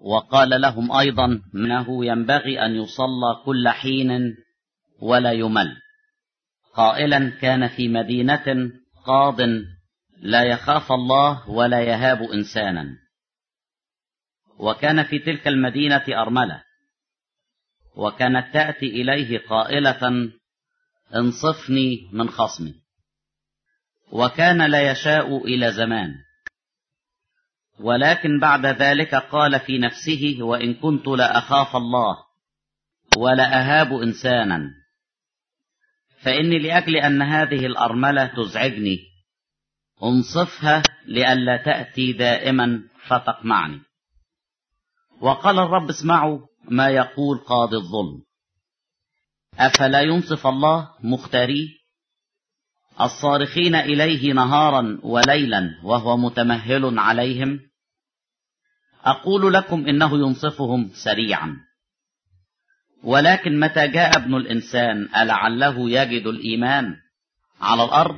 وقال لهم أيضا أنه ينبغي أن يصلى كل حين ولا يمل قائلا كان في مدينة قاض لا يخاف الله ولا يهاب إنسانا وكان في تلك المدينة أرملة وكانت تأتي إليه قائلة انصفني من خصمي وكان لا يشاء إلى زمان ولكن بعد ذلك قال في نفسه وإن كنت لا أخاف الله ولا أهاب إنسانا فإني لأجل أن هذه الأرملة تزعجني انصفها لئلا تأتي دائما فتقمعني وقال الرب اسمعوا ما يقول قاضي الظلم أفلا ينصف الله مختاريه الصارخين إليه نهارا وليلا وهو متمهل عليهم أقول لكم إنه ينصفهم سريعا ولكن متى جاء ابن الإنسان ألعله يجد الإيمان على الأرض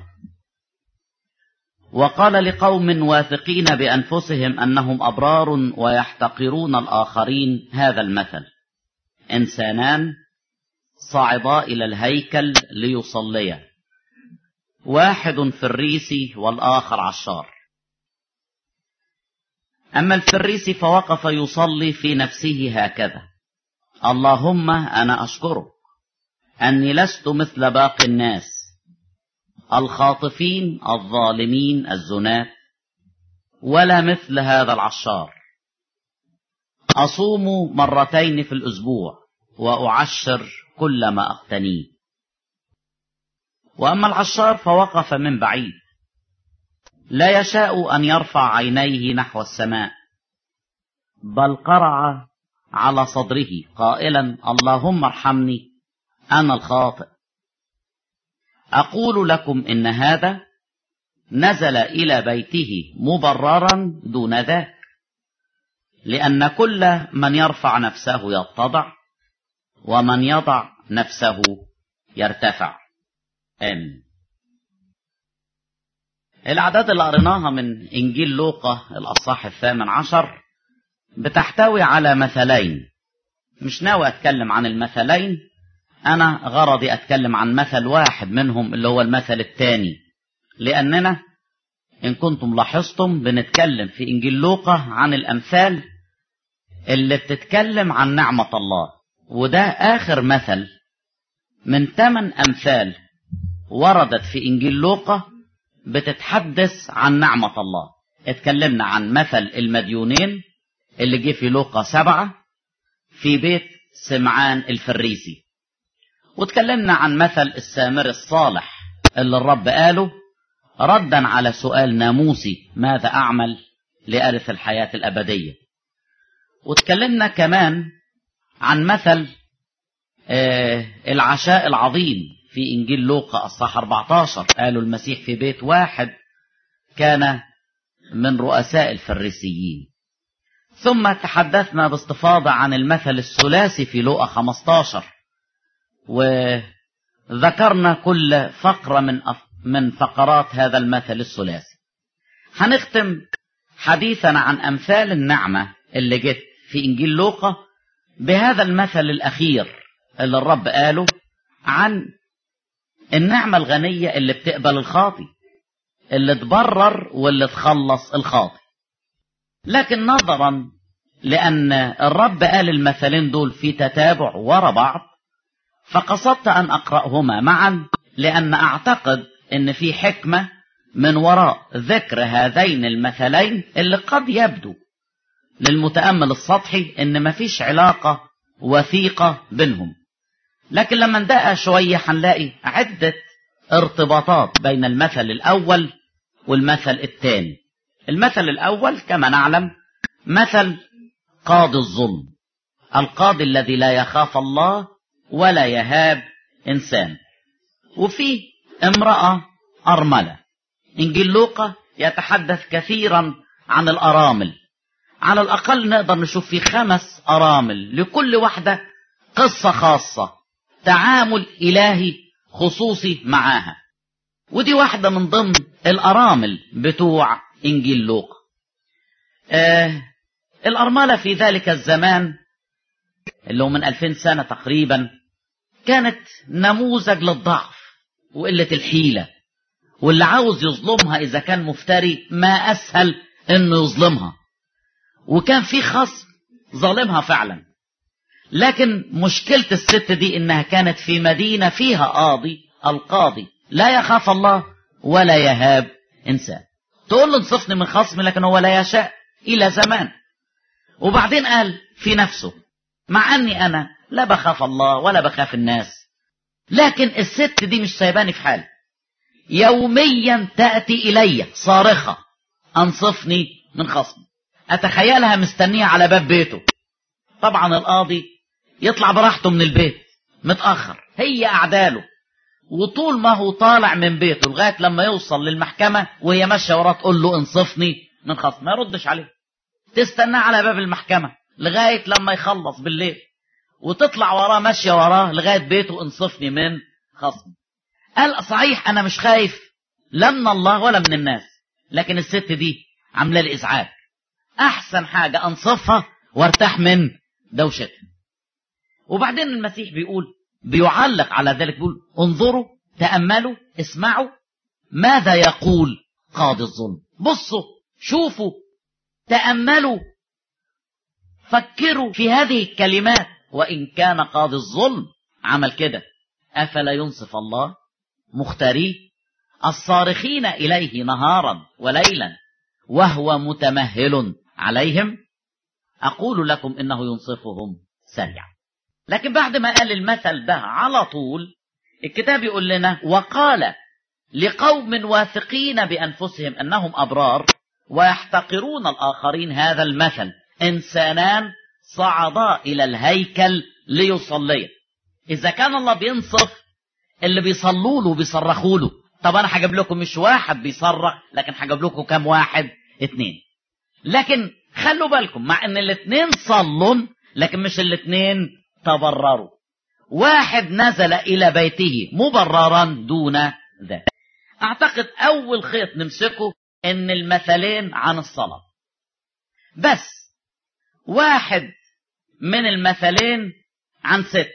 وقال لقوم واثقين بأنفسهم أنهم أبرار ويحتقرون الآخرين هذا المثل إنسانان صعدا إلى الهيكل ليصليا واحد فريسي والآخر عشار أما الفريسي فوقف يصلي في نفسه هكذا اللهم أنا أشكرك أني لست مثل باقي الناس الخاطفين الظالمين الزناة ولا مثل هذا العشار أصوم مرتين في الأسبوع وأعشر كل ما أقتنيه وأما العشار فوقف من بعيد لا يشاء أن يرفع عينيه نحو السماء بل قرع على صدره قائلا اللهم ارحمني أنا الخاطئ أقول لكم إن هذا نزل إلى بيته مبررا دون ذاك لأن كل من يرفع نفسه يتضع ومن يضع نفسه يرتفع آمين الأعداد اللي قريناها من إنجيل لوقا الأصحاح الثامن عشر بتحتوي على مثلين مش ناوي أتكلم عن المثلين أنا غرضي أتكلم عن مثل واحد منهم اللي هو المثل الثاني لأننا إن كنتم لاحظتم بنتكلم في إنجيل لوقا عن الأمثال اللي بتتكلم عن نعمة الله وده آخر مثل من ثمان أمثال وردت في إنجيل لوقا بتتحدث عن نعمة الله اتكلمنا عن مثل المديونين اللي جه في لوقا سبعة في بيت سمعان الفريسي واتكلمنا عن مثل السامر الصالح اللي الرب قاله ردا على سؤال ناموسي ماذا أعمل لأرث الحياة الأبدية واتكلمنا كمان عن مثل آه العشاء العظيم في إنجيل لوقا الصح 14 قالوا المسيح في بيت واحد كان من رؤساء الفريسيين ثم تحدثنا باستفاضة عن المثل الثلاثي في لوقا 15 وذكرنا كل فقرة من من فقرات هذا المثل الثلاثي هنختم حديثنا عن أمثال النعمة اللي جت في إنجيل لوقا بهذا المثل الأخير اللي الرب قاله عن النعمة الغنية اللي بتقبل الخاطي اللي تبرر واللي تخلص الخاطي لكن نظرا لأن الرب قال المثلين دول في تتابع ورا بعض فقصدت أن أقرأهما معا لأن أعتقد أن في حكمة من وراء ذكر هذين المثلين اللي قد يبدو للمتأمل السطحي أن مفيش علاقة وثيقة بينهم لكن لما ندقق شوية هنلاقي عدة ارتباطات بين المثل الأول والمثل الثاني المثل الأول كما نعلم مثل قاضي الظلم القاضي الذي لا يخاف الله ولا يهاب إنسان وفي امرأة أرملة إنجيل لوقا يتحدث كثيرا عن الأرامل على الأقل نقدر نشوف في خمس أرامل لكل واحدة قصة خاصة تعامل إلهي خصوصي معاها ودي واحدة من ضمن الأرامل بتوع إنجيل لوقا آه الأرملة في ذلك الزمان اللي هو من ألفين سنة تقريبا كانت نموذج للضعف وقلة الحيلة واللي عاوز يظلمها إذا كان مفتري ما أسهل إنه يظلمها وكان في خصم ظالمها فعلا لكن مشكلة الست دي إنها كانت في مدينة فيها قاضي القاضي لا يخاف الله ولا يهاب إنسان تقول له انصفني من خصمي لكن هو لا يشاء إلى زمان وبعدين قال في نفسه مع أني أنا لا بخاف الله ولا بخاف الناس لكن الست دي مش سايباني في حالي يوميا تأتي إلي صارخة أنصفني من خصمي أتخيلها مستنية على باب بيته طبعا القاضي يطلع براحته من البيت متأخر هي أعداله وطول ما هو طالع من بيته لغاية لما يوصل للمحكمة وهي ماشية وراه تقول له انصفني من خصم ما يردش عليه تستناه على باب المحكمة لغاية لما يخلص بالليل وتطلع وراه ماشية وراه لغاية بيته انصفني من خصم قال صحيح أنا مش خايف لا من الله ولا من الناس لكن الست دي عاملة لي إزعاج أحسن حاجة أنصفها وارتاح من دوشتها وبعدين المسيح بيقول بيعلق على ذلك بيقول انظروا تأملوا اسمعوا ماذا يقول قاضي الظلم بصوا شوفوا تأملوا فكروا في هذه الكلمات وإن كان قاضي الظلم عمل كده أفلا ينصف الله مختاريه الصارخين إليه نهارا وليلا وهو متمهل عليهم أقول لكم إنه ينصفهم سريعا لكن بعد ما قال المثل ده على طول الكتاب يقول لنا وقال لقوم واثقين بأنفسهم أنهم أبرار ويحتقرون الآخرين هذا المثل إنسانان صعدا إلى الهيكل ليصليا إذا كان الله بينصف اللي بيصلوا له وبيصرخوا له طب أنا هجيب لكم مش واحد بيصرخ لكن هجيب لكم كام واحد اتنين لكن خلوا بالكم مع ان الاتنين صلوا لكن مش الاتنين تبرروا واحد نزل الى بيته مبررا دون ذلك اعتقد اول خيط نمسكه ان المثلين عن الصلاة بس واحد من المثلين عن ست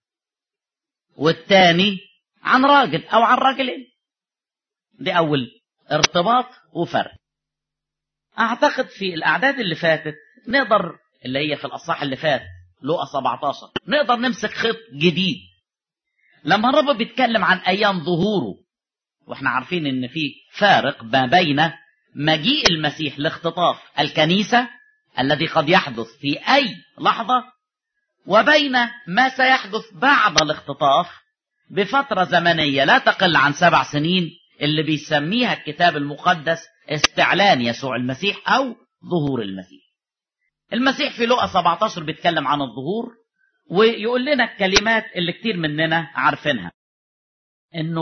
والتاني عن راجل او عن راجلين دي اول ارتباط وفرق اعتقد في الاعداد اللي فاتت نقدر اللي هي في الاصحاح اللي فات لقى 17 نقدر نمسك خيط جديد لما الرب بيتكلم عن ايام ظهوره واحنا عارفين ان في فارق ما بين مجيء المسيح لاختطاف الكنيسة الذي قد يحدث في اي لحظة وبين ما سيحدث بعد الاختطاف بفترة زمنية لا تقل عن سبع سنين اللي بيسميها الكتاب المقدس استعلان يسوع المسيح او ظهور المسيح المسيح في لقا 17 بيتكلم عن الظهور ويقول لنا الكلمات اللي كتير مننا عارفينها انه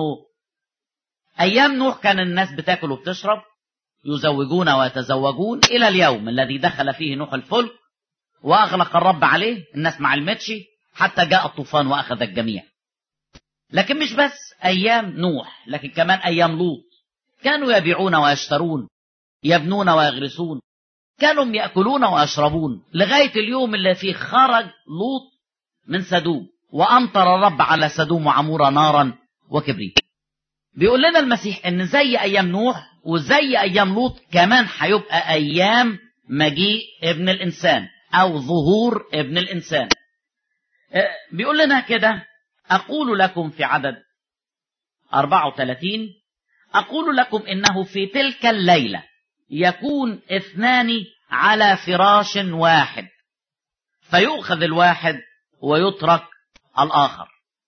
ايام نوح كان الناس بتاكل وبتشرب يزوجون ويتزوجون الى اليوم الذي دخل فيه نوح الفلك واغلق الرب عليه الناس ما علمتش حتى جاء الطوفان واخذ الجميع لكن مش بس ايام نوح لكن كمان ايام لوط كانوا يبيعون ويشترون يبنون ويغرسون كانوا يأكلون ويشربون لغاية اليوم اللي فيه خرج لوط من سدوم وأمطر الرب على سدوم وعمورة نارا وكبريت بيقول لنا المسيح ان زي ايام نوح وزي ايام لوط كمان هيبقى ايام مجيء ابن الانسان او ظهور ابن الانسان بيقول لنا كده اقول لكم في عدد 34 أقول لكم إنه في تلك الليلة يكون اثنان على فراش واحد فيؤخذ الواحد ويترك الآخر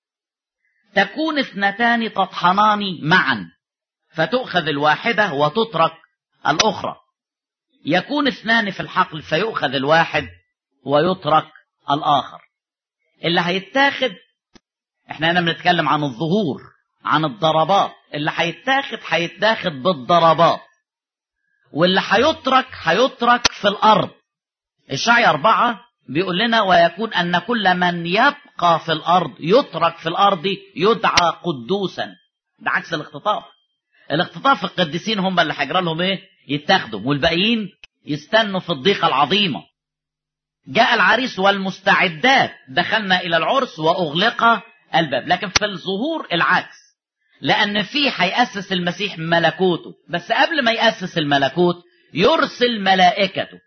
تكون اثنتان تطحنان معا فتؤخذ الواحدة وتترك الأخرى يكون اثنان في الحقل فيؤخذ الواحد ويترك الآخر اللي هيتاخد احنا هنا بنتكلم عن الظهور عن الضربات اللي هيتاخد هيتاخد بالضربات واللي هيترك هيترك في الارض الشعي أربعة بيقول لنا ويكون أن كل من يبقى في الأرض يترك في الأرض يدعى قدوسا ده عكس الاختطاف الاختطاف القديسين هم اللي هيجرى لهم ايه يتاخدوا والباقيين يستنوا في الضيقة العظيمة جاء العريس والمستعدات دخلنا إلى العرس وأغلق الباب لكن في الظهور العكس لأن فيه هيأسس المسيح ملكوته بس قبل ما يأسس الملكوت يرسل ملائكته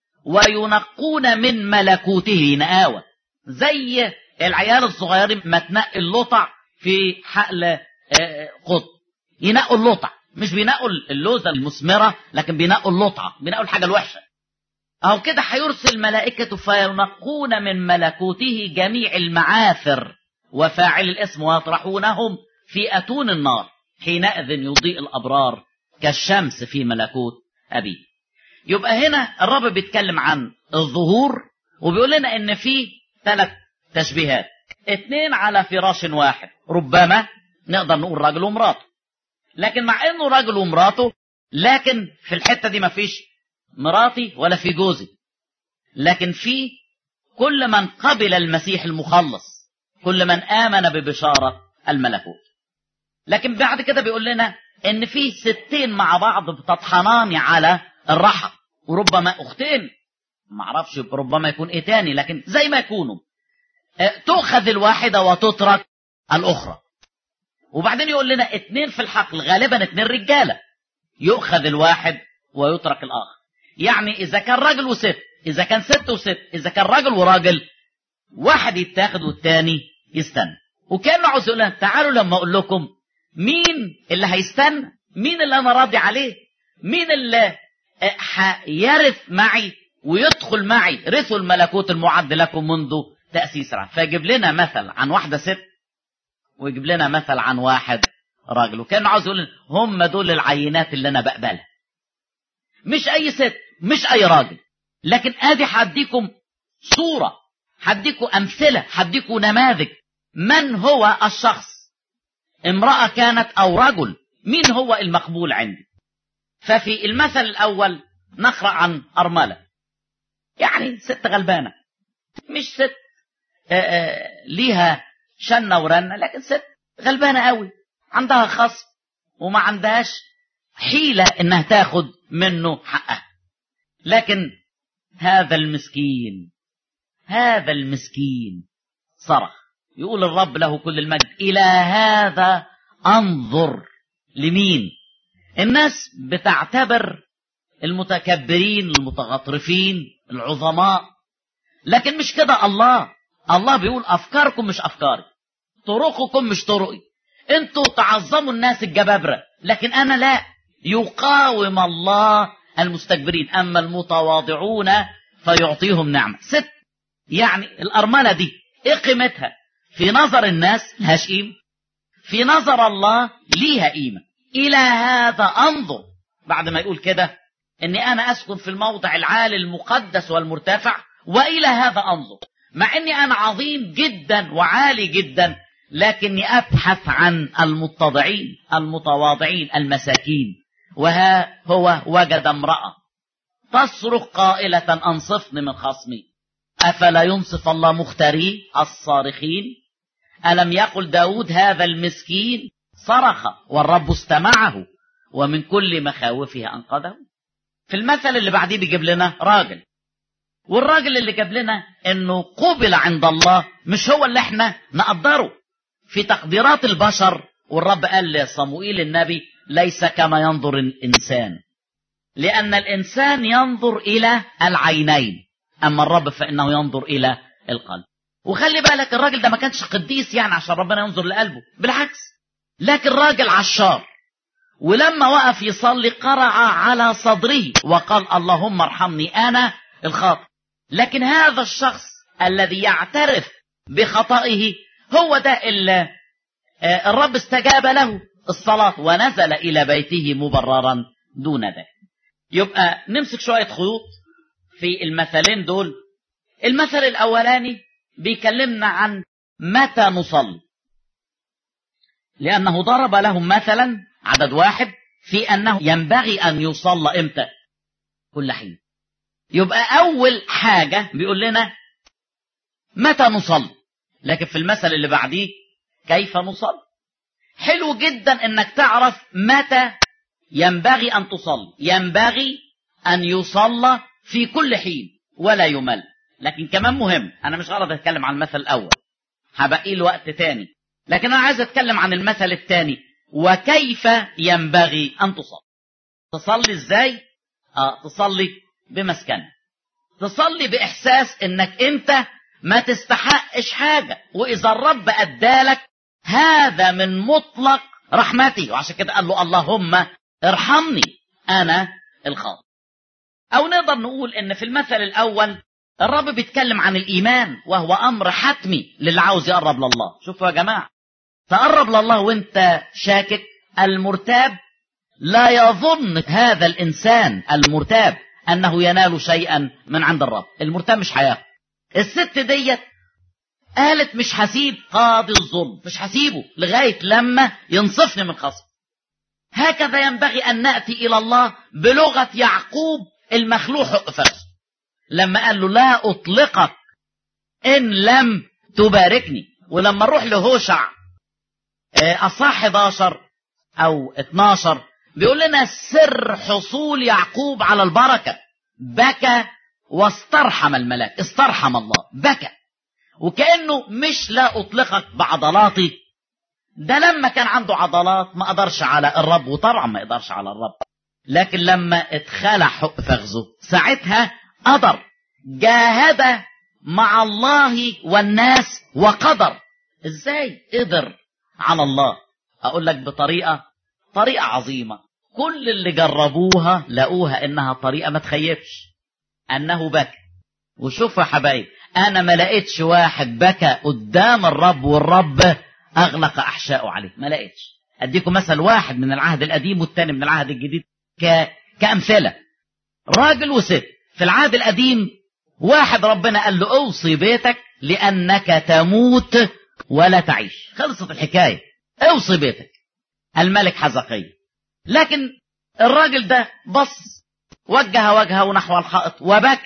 وينقون من ملكوته نقاوة زي العيال الصغيرين ما تنقي اللطع في حقل قط ينقوا اللطع مش بينقوا اللوزة المثمرة لكن بينقوا اللطعة بينقوا الحاجة الوحشة أو كده هيرسل ملائكته فينقون من ملكوته جميع المعاثر وفاعل الاسم ويطرحونهم في أتون النار حينئذ يضيء الأبرار كالشمس في ملكوت أبيه يبقى هنا الرب بيتكلم عن الظهور وبيقول لنا ان في ثلاث تشبيهات اتنين على فراش واحد ربما نقدر نقول راجل ومراته لكن مع انه راجل ومراته لكن في الحته دي مفيش مراتي ولا في جوزي لكن في كل من قبل المسيح المخلص كل من امن ببشاره الملكوت لكن بعد كده بيقول لنا ان في ستين مع بعض بتطحنان على الرحى وربما اختين ما اعرفش ربما يكون ايه تاني لكن زي ما يكونوا تؤخذ الواحدة وتترك الأخرى وبعدين يقول لنا اتنين في الحقل غالبا اتنين رجالة يؤخذ الواحد ويترك الآخر يعني إذا كان راجل وست إذا كان ست وست إذا كان راجل وراجل واحد يتاخد والتاني يستنى وكأنه عاوز يقول لنا تعالوا لما أقول لكم مين اللي هيستنى مين اللي أنا راضي عليه مين اللي هيرث معي ويدخل معي رثوا الملكوت المعد لكم منذ تأسيس رعب فيجيب لنا مثل عن واحدة ست ويجيب لنا مثل عن واحد راجل وكان عاوز يقول هم دول العينات اللي انا بقبلها مش اي ست مش اي راجل لكن ادي هديكم صورة هديكم امثلة هديكم نماذج من هو الشخص امرأة كانت او رجل مين هو المقبول عندي ففي المثل الاول نقرأ عن ارملة يعني ست غلبانة مش ست آآ آآ ليها شنة ورنة لكن ست غلبانة قوي عندها خصم وما عندهاش حيلة انها تاخد منه حقها لكن هذا المسكين هذا المسكين صرخ يقول الرب له كل المجد الى هذا انظر لمين الناس بتعتبر المتكبرين المتغطرفين العظماء لكن مش كده الله الله بيقول افكاركم مش افكاري طرقكم مش طرقي انتوا تعظموا الناس الجبابرة لكن انا لا يقاوم الله المستكبرين اما المتواضعون فيعطيهم نعمة ست يعني الارملة دي ايه قيمتها في نظر الناس لهاش قيمة في نظر الله ليها قيمة الى هذا انظر بعد ما يقول كده اني انا اسكن في الموضع العالي المقدس والمرتفع والى هذا انظر مع اني انا عظيم جدا وعالي جدا لكني ابحث عن المتضعين المتواضعين المساكين وها هو وجد امرأة تصرخ قائلة انصفني من خصمي افلا ينصف الله مختاريه الصارخين الم يقل داود هذا المسكين صرخ والرب استمعه ومن كل مخاوفه انقذه في المثل اللي بعديه بيجيب لنا راجل والراجل اللي جاب لنا انه قبل عند الله مش هو اللي احنا نقدره في تقديرات البشر والرب قال لصموئيل النبي ليس كما ينظر الانسان لان الانسان ينظر الى العينين اما الرب فانه ينظر الى القلب وخلي بالك الراجل ده ما كانش قديس يعني عشان ربنا ينظر لقلبه بالعكس لكن راجل عشار ولما وقف يصلي قرع على صدره وقال اللهم ارحمني انا الخاطئ لكن هذا الشخص الذي يعترف بخطئه هو ده اللي الرب استجاب له الصلاة ونزل إلى بيته مبررا دون ذلك يبقى نمسك شوية خيوط في المثلين دول المثل الأولاني بيكلمنا عن متى نصلي لأنه ضرب لهم مثلا عدد واحد في أنه ينبغي أن يصلى إمتى كل حين يبقى أول حاجة بيقول لنا متى نصلي لكن في المثل اللي بعديه كيف نصلي حلو جدا انك تعرف متى ينبغي ان تصلي ينبغي ان يصلى في كل حين ولا يمل لكن كمان مهم انا مش غرض اتكلم عن المثل الاول هبقي له وقت تاني لكن انا عايز اتكلم عن المثل الثاني وكيف ينبغي ان تصلي تصلي ازاي اه تصلي بمسكنه تصلي باحساس انك انت ما تستحقش حاجه واذا الرب ادالك هذا من مطلق رحمتي وعشان كده قال له اللهم ارحمني انا الخاطئ او نقدر نقول ان في المثل الاول الرب بيتكلم عن الايمان وهو امر حتمي للي عاوز يقرب لله شوفوا يا جماعه تقرب لله وانت شاكك المرتاب لا يظن هذا الانسان المرتاب انه ينال شيئا من عند الرب المرتاب مش هياخد الست ديت قالت مش هسيب قاضي الظلم مش هسيبه لغايه لما ينصفني من خصم هكذا ينبغي ان ناتي الى الله بلغه يعقوب المخلوع حق فرس لما قال له لا اطلقك ان لم تباركني ولما نروح لهوشع اصح 11 او 12 بيقول لنا سر حصول يعقوب على البركه بكى واسترحم الملاك استرحم الله بكى وكانه مش لا اطلقك بعضلاتي ده لما كان عنده عضلات ما قدرش على الرب وطبعا ما يقدرش على الرب لكن لما اتخلع حق فخذه ساعتها قدر جاهد مع الله والناس وقدر ازاي قدر على الله اقول لك بطريقه طريقه عظيمه كل اللي جربوها لقوها انها طريقه ما تخيبش انه بكى وشوفوا يا حبايب انا ما لقيتش واحد بكى قدام الرب والرب اغلق احشائه عليه ما لقيتش اديكم مثل واحد من العهد القديم والتاني من العهد الجديد ك... كامثله راجل وست في العهد القديم واحد ربنا قال له اوصي بيتك لانك تموت ولا تعيش خلصت الحكايه اوصي بيتك الملك حزقية لكن الراجل ده بص وجه وجهه نحو الحائط وبكى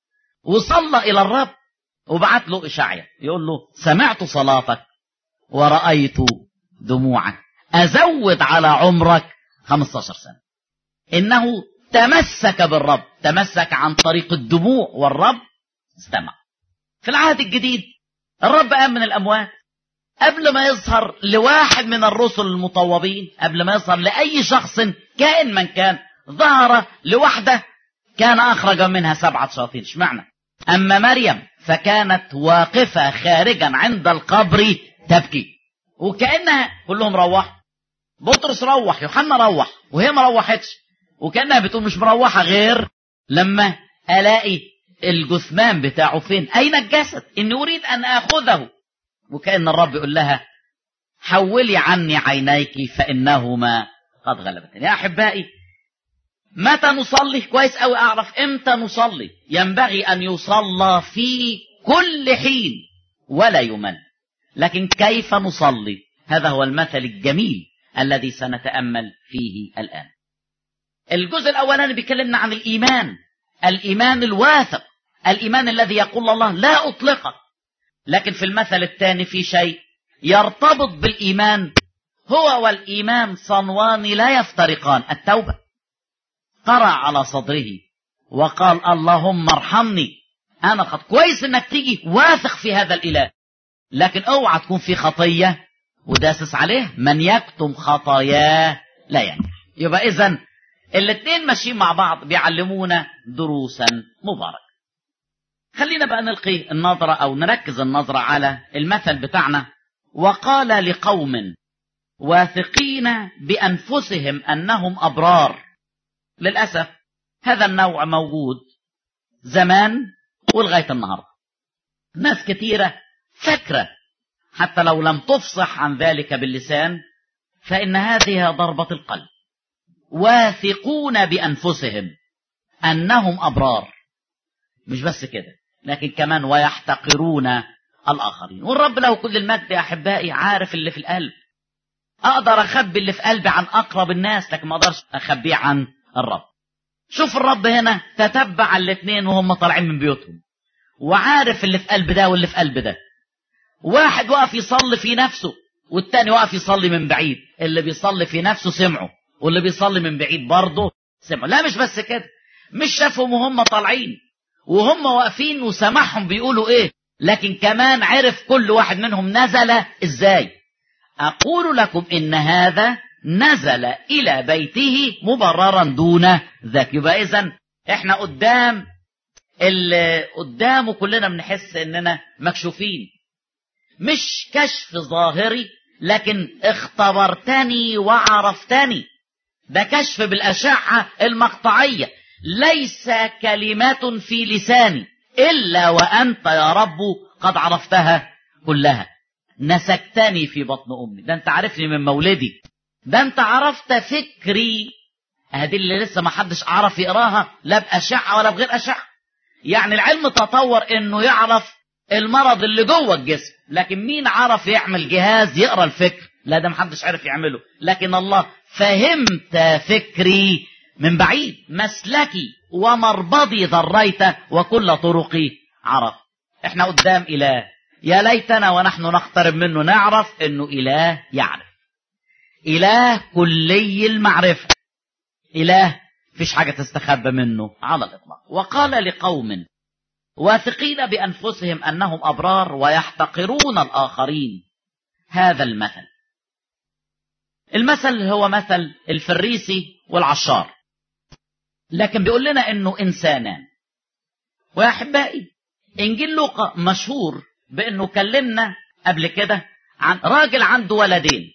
وصلى الى الرب وبعت له اشعيا يقول له سمعت صلاتك ورأيت دموعك ازود على عمرك 15 سنة انه تمسك بالرب تمسك عن طريق الدموع والرب استمع في العهد الجديد الرب قام من الاموات قبل ما يظهر لواحد من الرسل المطوبين قبل ما يظهر لأي شخص كائن من كان ظهر لوحده كان أخرج منها سبعة شياطين اشمعنى أما مريم فكانت واقفة خارجا عند القبر تبكي وكأنها كلهم روحوا بطرس روح يوحنا روح وهي ما روحتش وكأنها بتقول مش مروحة غير لما ألاقي الجثمان بتاعه فين أين الجسد إني أريد أن آخذه وكأن الرب يقول لها حولي عني عينيك فإنهما قد غلبتني يا أحبائي متى نصلي كويس أوي أعرف إمتى نصلي ينبغي أن يصلى في كل حين ولا يمل لكن كيف نصلي هذا هو المثل الجميل الذي سنتأمل فيه الآن الجزء الأولاني بيكلمنا عن الإيمان الإيمان الواثق الإيمان الذي يقول الله لا أطلقك لكن في المثل الثاني في شيء يرتبط بالإيمان هو والإيمان صنوان لا يفترقان التوبة قرع على صدره وقال اللهم ارحمني أنا خط كويس إنك تيجي واثق في هذا الإله لكن اوعى تكون في خطية وداسس عليه من يكتم خطاياه لا ينجح يبقى إذا الاثنين ماشيين مع بعض بيعلمونا دروسا مباركة خلينا بقى نلقي النظرة أو نركز النظرة على المثل بتاعنا وقال لقوم واثقين بأنفسهم أنهم أبرار للأسف هذا النوع موجود زمان ولغاية النهاردة ناس كثيرة فكرة حتى لو لم تفصح عن ذلك باللسان فإن هذه ضربة القلب واثقون بأنفسهم أنهم أبرار مش بس كده لكن كمان ويحتقرون الآخرين والرب له كل المجد يا أحبائي عارف اللي في القلب أقدر أخبي اللي في قلبي عن أقرب الناس لكن ما أقدرش أخبيه عن الرب شوف الرب هنا تتبع الاثنين وهم طالعين من بيوتهم وعارف اللي في قلب ده واللي في قلب ده واحد وقف يصلي في نفسه والتاني وقف يصلي من بعيد اللي بيصلي في نفسه سمعه واللي بيصلي من بعيد برضه سمعه لا مش بس كده مش شافهم وهم طالعين وهم واقفين وسمعهم بيقولوا ايه لكن كمان عرف كل واحد منهم نزل ازاي اقول لكم ان هذا نزل الى بيته مبررا دون ذاك يبقى اذا احنا قدام اللي قدامه كلنا بنحس اننا مكشوفين مش كشف ظاهري لكن اختبرتني وعرفتني ده كشف بالاشعه المقطعيه ليس كلمات في لساني الا وانت يا رب قد عرفتها كلها نسكتني في بطن امي ده انت عارفني من مولدي ده انت عرفت فكري هذه اللي لسه ما حدش عرف يقراها لا باشعه ولا بغير اشعه يعني العلم تطور انه يعرف المرض اللي جوه الجسم لكن مين عرف يعمل جهاز يقرا الفكر لا ده محدش عرف يعمله لكن الله فهمت فكري من بعيد مسلكي ومربضي ذريت وكل طرقي عرف احنا قدام اله يا ليتنا ونحن نقترب منه نعرف انه اله يعرف اله كلي المعرفه اله فيش حاجه تستخبى منه على الاطلاق وقال لقوم واثقين بانفسهم انهم ابرار ويحتقرون الاخرين هذا المثل المثل هو مثل الفريسي والعشار لكن بيقول لنا انه انسانان ويا احبائي انجيل لوقا مشهور بانه كلمنا قبل كده عن راجل عنده ولدين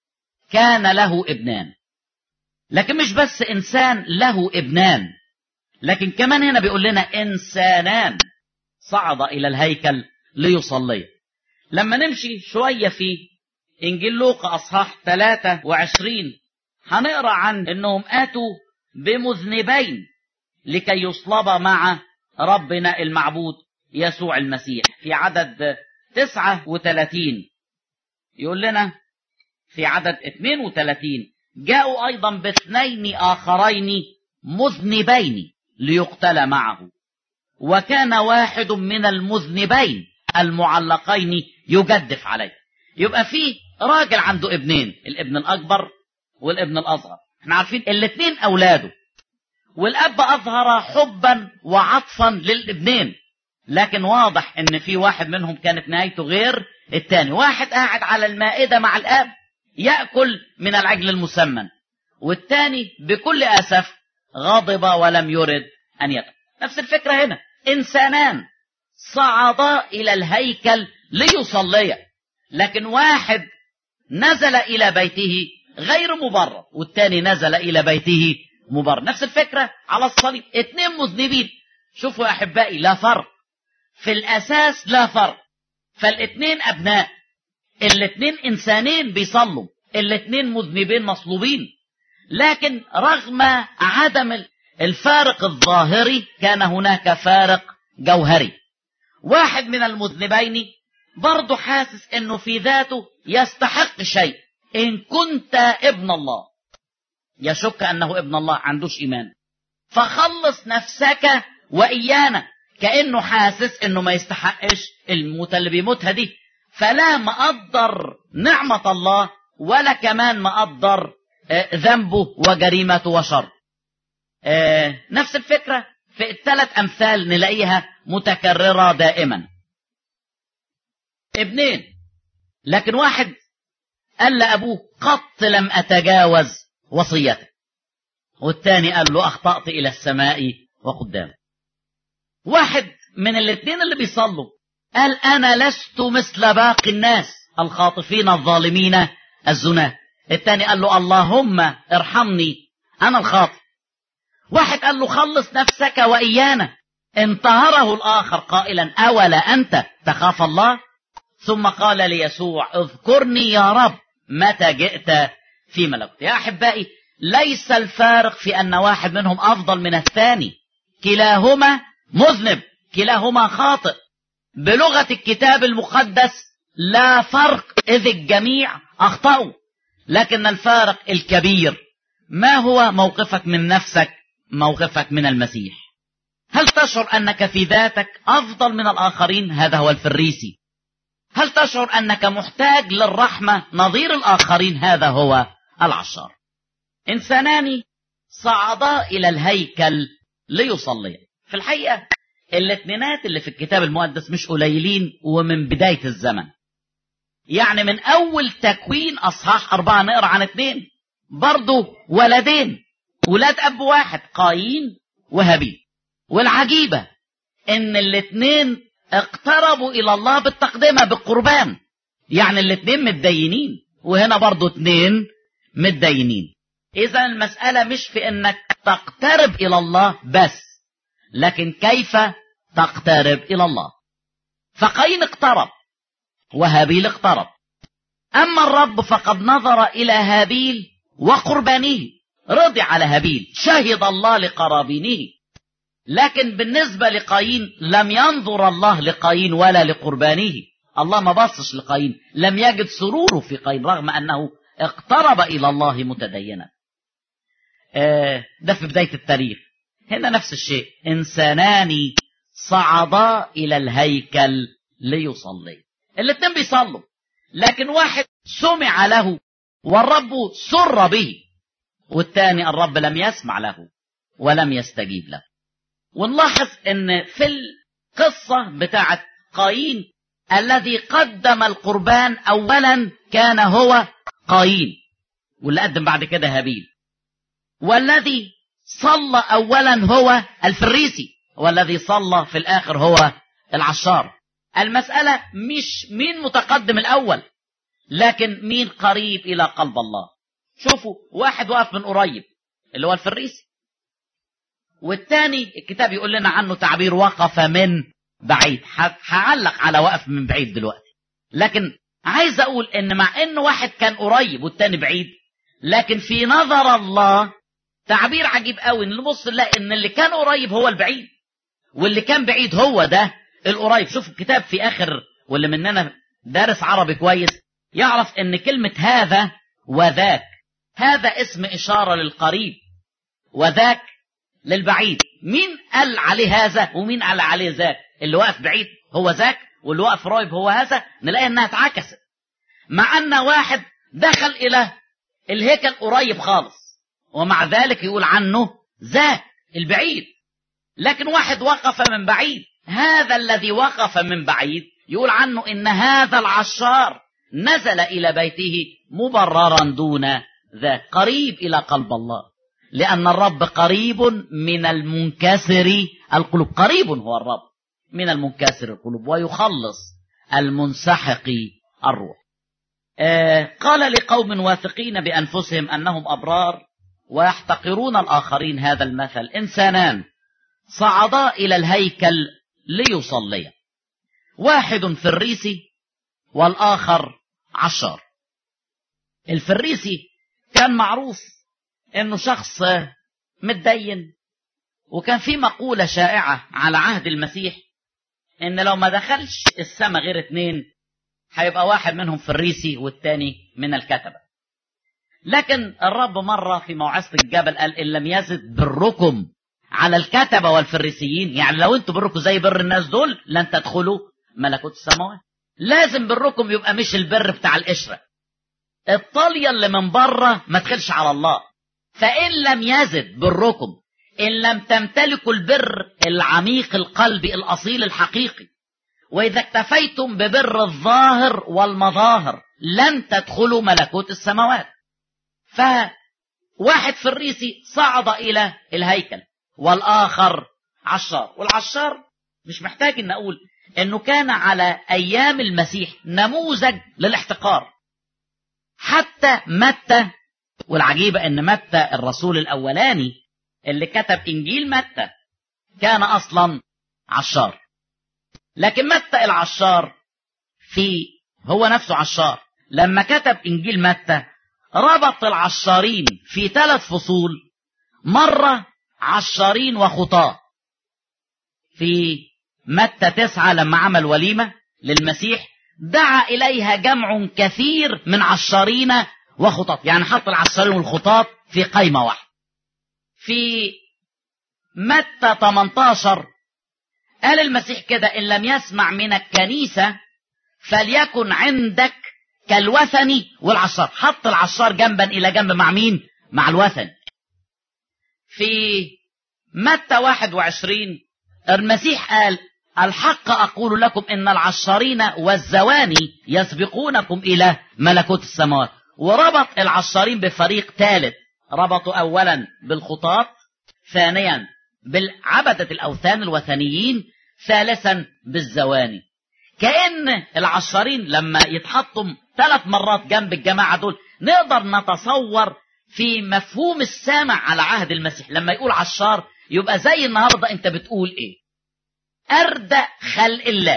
كان له ابنان لكن مش بس انسان له ابنان لكن كمان هنا بيقول لنا انسانان صعد الى الهيكل ليصلي لما نمشي شويه في انجيل لوقا اصحاح 23 هنقرا عن انهم اتوا بمذنبين لكي يصلب مع ربنا المعبود يسوع المسيح في عدد 39 يقول لنا في عدد 32 جاءوا ايضا باثنين اخرين مذنبين ليقتل معه وكان واحد من المذنبين المعلقين يجدف عليه يبقى في راجل عنده ابنين الابن الاكبر والابن الاصغر احنا عارفين الاثنين اولاده والاب اظهر حبا وعطفا للابنين لكن واضح ان في واحد منهم كانت نهايته غير الثاني واحد قاعد على المائده مع الاب ياكل من العجل المسمن والثاني بكل اسف غضب ولم يرد ان يقف نفس الفكره هنا انسانان صعدا الى الهيكل ليصليا لكن واحد نزل الى بيته غير مبرر والتاني نزل الى بيته مبرر نفس الفكرة على الصليب اتنين مذنبين شوفوا يا احبائي لا فرق في الاساس لا فرق فالاتنين ابناء الاتنين انسانين بيصلوا الاتنين مذنبين مصلوبين لكن رغم عدم الفارق الظاهري كان هناك فارق جوهري واحد من المذنبين برضه حاسس انه في ذاته يستحق شيء ان كنت ابن الله يشك انه ابن الله عندوش ايمان فخلص نفسك وايانا كانه حاسس انه ما يستحقش الموت اللي بيموتها دي فلا مقدر نعمة الله ولا كمان مقدر ذنبه وجريمته وشر نفس الفكرة في الثلاث أمثال نلاقيها متكررة دائما ابنين لكن واحد قال لأبوه قط لم أتجاوز وصيتك والثاني قال له أخطأت إلى السماء وقدام واحد من الاثنين اللي بيصلوا قال أنا لست مثل باقي الناس الخاطفين الظالمين الزناة الثاني قال له اللهم ارحمني أنا الخاطئ واحد قال له خلص نفسك وإيانا انتهره الآخر قائلا أولا أنت تخاف الله ثم قال ليسوع اذكرني يا رب متى جئت في ملكوت يا أحبائي ليس الفارق في أن واحد منهم أفضل من الثاني كلاهما مذنب كلاهما خاطئ بلغة الكتاب المقدس لا فرق إذ الجميع أخطأوا لكن الفارق الكبير ما هو موقفك من نفسك موقفك من المسيح هل تشعر أنك في ذاتك أفضل من الآخرين هذا هو الفريسي هل تشعر أنك محتاج للرحمة نظير الآخرين هذا هو العشار إنسانان صعدا إلى الهيكل ليصليا في الحقيقة الاثنينات اللي في الكتاب المقدس مش قليلين ومن بداية الزمن يعني من أول تكوين أصحاح أربعة نقرأ عن اثنين برضه ولدين ولاد أب واحد قايين وهابيل والعجيبة إن الاثنين اقتربوا إلى الله بالتقدمة بالقربان يعني الاثنين متدينين وهنا برضه اثنين متدينين إذا المسألة مش في إنك تقترب إلى الله بس لكن كيف تقترب إلى الله فقايين اقترب وهابيل اقترب أما الرب فقد نظر إلى هابيل وقربانه رضي على هابيل شهد الله لقرابينه لكن بالنسبة لقايين لم ينظر الله لقايين ولا لقربانه الله ما بصش لقايين لم يجد سروره في قايين رغم أنه اقترب إلى الله متدينا آه ده في بداية التاريخ هنا نفس الشيء إنسانان صعدا إلى الهيكل ليصلي الاثنين بيصلوا لكن واحد سمع له والرب سر به والثاني الرب لم يسمع له ولم يستجيب له ونلاحظ ان في القصة بتاعت قايين الذي قدم القربان اولا كان هو قايين واللي قدم بعد كده هابيل والذي صلى اولا هو الفريسي والذي صلى في الاخر هو العشار المسألة مش مين متقدم الاول لكن مين قريب الى قلب الله شوفوا واحد واقف من قريب اللي هو الفريسي والتاني الكتاب يقول لنا عنه تعبير وقف من بعيد هعلق على وقف من بعيد دلوقتي لكن عايز اقول ان مع ان واحد كان قريب والتاني بعيد لكن في نظر الله تعبير عجيب قوي نبص نلاقي ان اللي كان قريب هو البعيد واللي كان بعيد هو ده القريب شوف الكتاب في اخر واللي مننا دارس عربي كويس يعرف ان كلمة هذا وذاك هذا اسم اشارة للقريب وذاك للبعيد مين قال عليه هذا ومين قال عليه ذاك اللي واقف بعيد هو ذاك واللي واقف قريب هو هذا نلاقي انها اتعكست مع ان واحد دخل الى الهيكل قريب خالص ومع ذلك يقول عنه ذاك البعيد لكن واحد وقف من بعيد هذا الذي وقف من بعيد يقول عنه ان هذا العشار نزل الى بيته مبررا دون ذاك قريب الى قلب الله لان الرب قريب من المنكسر القلوب قريب هو الرب من المنكسر القلوب ويخلص المنسحق الروح آه قال لقوم واثقين بانفسهم انهم ابرار ويحتقرون الاخرين هذا المثل انسانان صعدا الى الهيكل ليصليا واحد فريسي والاخر عشار الفريسي كان معروف انه شخص متدين وكان في مقولة شائعة على عهد المسيح ان لو ما دخلش السماء غير اتنين هيبقى واحد منهم فريسي والتاني من الكتبة لكن الرب مرة في موعظة الجبل قال ان لم يزد بركم على الكتبة والفريسيين يعني لو انتوا بركم زي بر الناس دول لن تدخلوا ملكوت السماوات لازم بركم يبقى مش البر بتاع القشرة الطالية اللي من بره ما تدخلش على الله فإن لم يزد بركم إن لم تمتلكوا البر العميق القلبي الأصيل الحقيقي وإذا اكتفيتم ببر الظاهر والمظاهر لن تدخلوا ملكوت السماوات فواحد فريسي صعد إلى الهيكل والآخر عشار والعشار مش محتاج ان اقول انه كان على ايام المسيح نموذج للاحتقار حتى متى والعجيبة ان متى الرسول الاولاني اللي كتب انجيل متى كان اصلا عشار لكن متى العشار في هو نفسه عشار لما كتب انجيل متى ربط العشارين في ثلاث فصول مرة عشارين وخطاة في متى تسعة لما عمل وليمة للمسيح دعا إليها جمع كثير من عشارين وخطاة يعني حط العشارين والخطاة في قائمة واحدة في متى 18 قال المسيح كده إن لم يسمع من الكنيسة فليكن عندك كالوثني والعشار حط العشار جنبا إلى جنب مع مين مع الوثني في متى 21 المسيح قال الحق أقول لكم إن العشارين والزواني يسبقونكم إلى ملكوت السماوات وربط العشارين بفريق ثالث ربطوا أولا بالخطاط ثانيا بالعبدة الأوثان الوثنيين ثالثا بالزواني كأن العشارين لما يتحطوا ثلاث مرات جنب الجماعة دول نقدر نتصور في مفهوم السامع على عهد المسيح لما يقول عشار يبقى زي النهارده انت بتقول ايه اردى خلق الله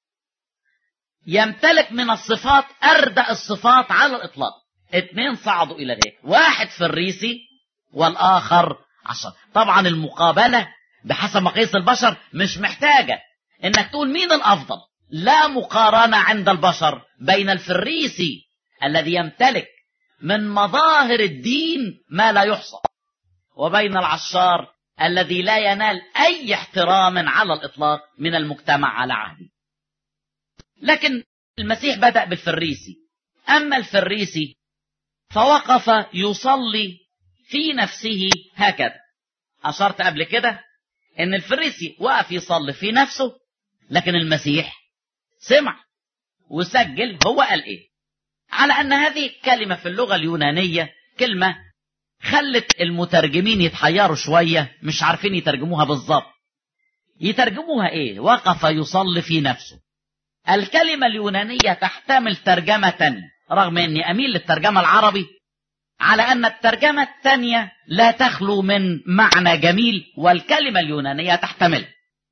يمتلك من الصفات اردى الصفات على الاطلاق اتنين صعدوا الى ذلك واحد فريسي والاخر عشر طبعا المقابلة بحسب مقاييس البشر مش محتاجة انك تقول مين الافضل لا مقارنة عند البشر بين الفريسي الذي يمتلك من مظاهر الدين ما لا يحصى وبين العشار الذي لا ينال اي احترام على الاطلاق من المجتمع على عهده لكن المسيح بدأ بالفريسي اما الفريسي فوقف يصلي في نفسه هكذا اشرت قبل كده ان الفريسي وقف يصلي في نفسه لكن المسيح سمع وسجل هو قال ايه على ان هذه كلمة في اللغة اليونانية كلمة خلت المترجمين يتحيروا شوية مش عارفين يترجموها بالظبط يترجموها ايه وقف يصلي في نفسه الكلمة اليونانية تحتمل ترجمة تانية رغم اني اميل للترجمة العربي على ان الترجمة التانية لا تخلو من معنى جميل والكلمة اليونانية تحتمل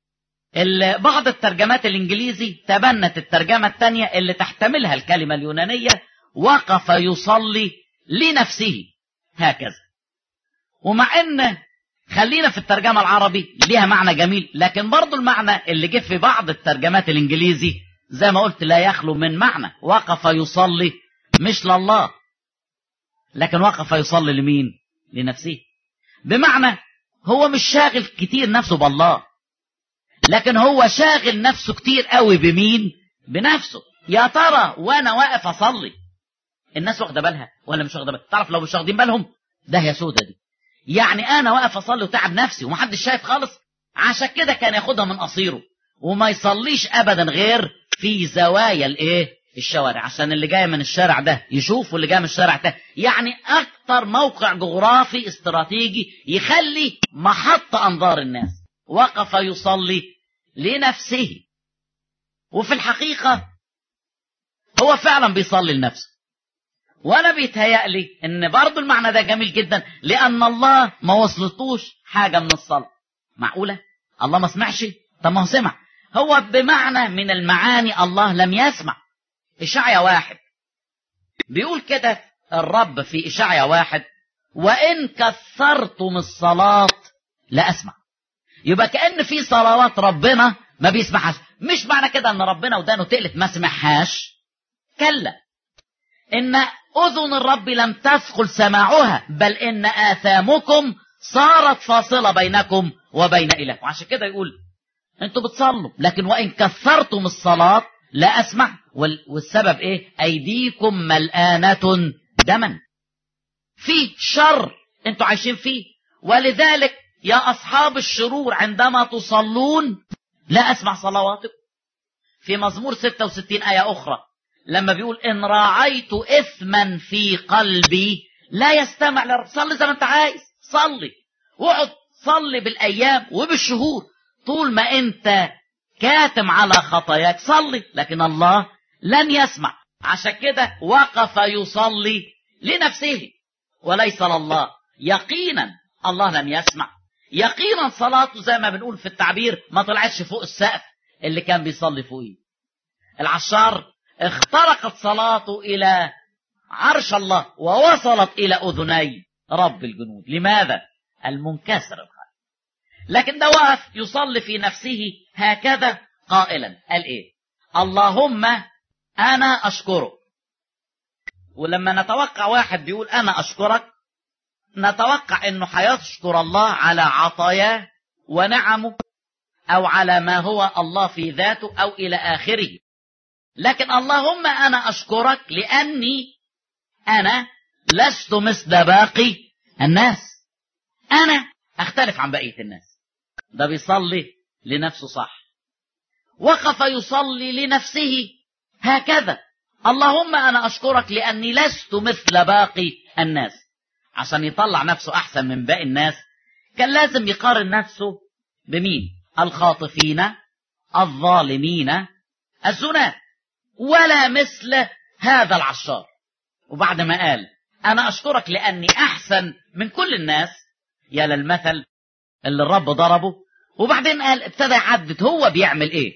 بعض الترجمات الانجليزي تبنت الترجمة التانية اللي تحتملها الكلمة اليونانية وقف يصلي لنفسه هكذا ومع ان خلينا في الترجمة العربي ليها معنى جميل لكن برضو المعنى اللي جه في بعض الترجمات الانجليزي زي ما قلت لا يخلو من معنى وقف يصلي مش لله لكن وقف يصلي لمين لنفسه بمعنى هو مش شاغل كتير نفسه بالله لكن هو شاغل نفسه كتير قوي بمين بنفسه يا ترى وانا واقف اصلي الناس واخده بالها ولا مش واخده بالها تعرف لو مش واخدين بالهم ده يا سودة دي يعني انا واقف اصلي وتعب نفسي ومحدش شايف خالص عشان كده كان ياخدها من قصيره وما يصليش ابدا غير في زوايا الايه الشوارع عشان اللي جاي من الشارع ده يشوف واللي جاي من الشارع ده يعني اكتر موقع جغرافي استراتيجي يخلي محطة انظار الناس وقف يصلي لنفسه وفي الحقيقة هو فعلا بيصلي لنفسه وانا بيتهيألي ان برضو المعنى ده جميل جدا لان الله ما وصلتوش حاجة من الصلاة معقولة الله ما سمعش طب ما هو سمع هو بمعنى من المعاني الله لم يسمع إشعيا واحد بيقول كده الرب في إشعيا واحد وإن كثرتم الصلاة لا أسمع يبقى كأن في صلوات ربنا ما بيسمعهاش مش معنى كده ان ربنا ودانه تقلت ما سمعهاش كلا ان اذن الرب لم تثقل سماعها بل ان اثامكم صارت فاصلة بينكم وبين إلهكم عشان كده يقول انتوا بتصلوا لكن وان كثرتم الصلاة لا اسمع والسبب ايه ايديكم ملآنة دما في شر انتوا عايشين فيه ولذلك يا اصحاب الشرور عندما تصلون لا اسمع صلواتكم في مزمور 66 آية أخرى لما بيقول إن راعيت إثما في قلبي لا يستمع لرب صلي زي ما أنت عايز صلي واقعد صلي بالأيام وبالشهور طول ما أنت كاتم على خطاياك صلي لكن الله لن يسمع عشان كده وقف يصلي لنفسه وليس لله يقينا الله لم يسمع يقينا صلاته زي ما بنقول في التعبير ما طلعتش فوق السقف اللي كان بيصلي فوقيه العشار اخترقت صلاته الى عرش الله ووصلت الى اذني رب الجنود لماذا المنكسر القلب لكن ده وقف يصلي في نفسه هكذا قائلا قال ايه اللهم انا اشكرك ولما نتوقع واحد بيقول انا اشكرك نتوقع انه هيشكر الله على عطاياه ونعمه او على ما هو الله في ذاته او الى اخره لكن اللهم انا اشكرك لاني انا لست مثل باقي الناس انا اختلف عن بقيه الناس ده بيصلي لنفسه صح وقف يصلي لنفسه هكذا اللهم انا اشكرك لاني لست مثل باقي الناس عشان يطلع نفسه احسن من باقي الناس كان لازم يقارن نفسه بمين الخاطفين الظالمين الزناة ولا مثل هذا العشار وبعد ما قال انا اشكرك لاني احسن من كل الناس يا للمثل اللي الرب ضربه وبعدين قال ابتدى يعدد هو بيعمل ايه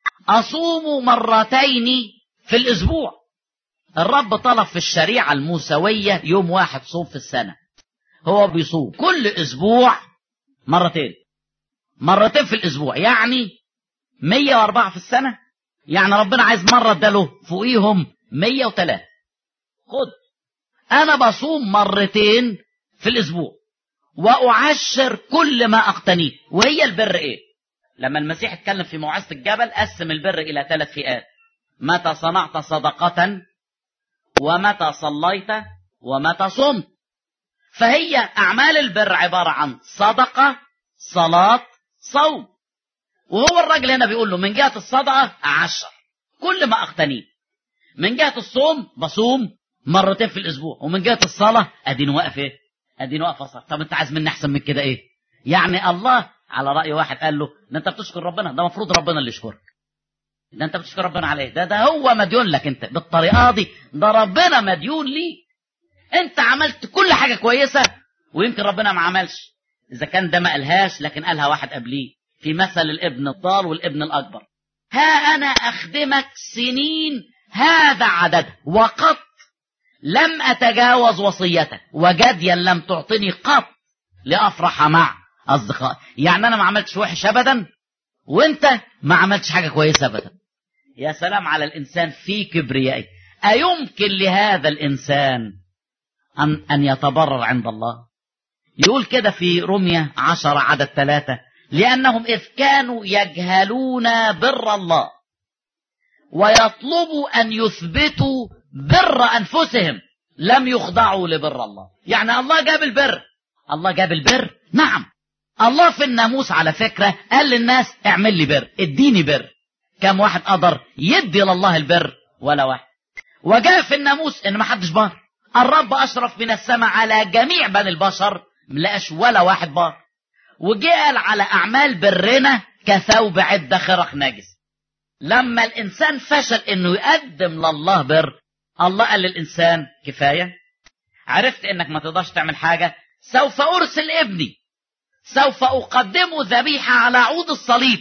اصوم مرتين في الاسبوع الرب طلب في الشريعة الموسوية يوم واحد صوم في السنة هو بيصوم كل اسبوع مرتين مرتين في الاسبوع يعني 104 في السنة يعني ربنا عايز مرة اداله فوقيهم 103 خد انا بصوم مرتين في الاسبوع واعشر كل ما اقتنيه وهي البر ايه لما المسيح اتكلم في موعظة الجبل قسم البر الى ثلاث فئات متى صنعت صدقة ومتى صليت ومتى صمت فهي اعمال البر عبارة عن صدقة صلاة صوم وهو الراجل هنا بيقول له من جهة الصدقة أعشر كل ما أقتنيه من جهة الصوم بصوم مرتين في الأسبوع ومن جهة الصلاة أدين واقف إيه أدين واقف أصلا طب أنت عايز مني أحسن من كده إيه يعني الله على رأي واحد قال له ده أنت بتشكر ربنا ده المفروض ربنا اللي يشكرك ده أنت بتشكر ربنا عليه ده ده هو مديون لك أنت بالطريقة دي ده ربنا مديون ليك أنت عملت كل حاجة كويسة ويمكن ربنا ما عملش إذا كان ده ما قالهاش لكن قالها واحد قبليه في مثل الابن الضال والابن الأكبر ها أنا أخدمك سنين هذا عدد وقط لم أتجاوز وصيتك وجديا لم تعطني قط لأفرح مع أصدقائي يعني أنا ما عملتش وحش أبدا وأنت ما عملتش حاجة كويسة أبدا يا سلام على الإنسان في كبريائه أيمكن لهذا الإنسان أن, أن يتبرر عند الله يقول كده في رمية عشر عدد ثلاثة لأنهم إذ كانوا يجهلون بر الله ويطلبوا أن يثبتوا بر أنفسهم لم يخضعوا لبر الله يعني الله جاب البر الله جاب البر نعم الله في الناموس على فكرة قال للناس اعمل لي بر اديني بر كم واحد قدر يدي لله البر ولا واحد وجاء في الناموس ان ما حدش بار الرب اشرف من السماء على جميع بني البشر ملقاش ولا واحد بار وجعل على اعمال برنا كثوب عدة خرق نجس لما الانسان فشل انه يقدم لله بر الله قال للانسان كفاية عرفت انك ما تقدرش تعمل حاجة سوف ارسل ابني سوف اقدمه ذبيحة على عود الصليب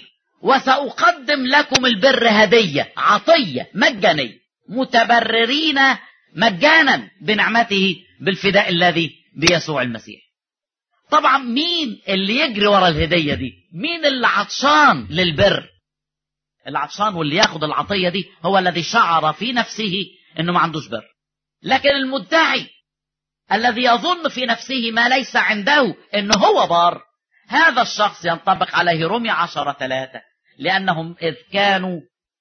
وسأقدم لكم البر هدية عطية مجانية متبررين مجانا بنعمته بالفداء الذي بيسوع المسيح طبعا مين اللي يجري ورا الهدية دي مين اللي عطشان للبر العطشان واللي ياخد العطية دي هو الذي شعر في نفسه انه ما عندوش بر لكن المدعي الذي يظن في نفسه ما ليس عنده انه هو بار هذا الشخص ينطبق عليه رمي عشرة ثلاثة لأنهم إذ كانوا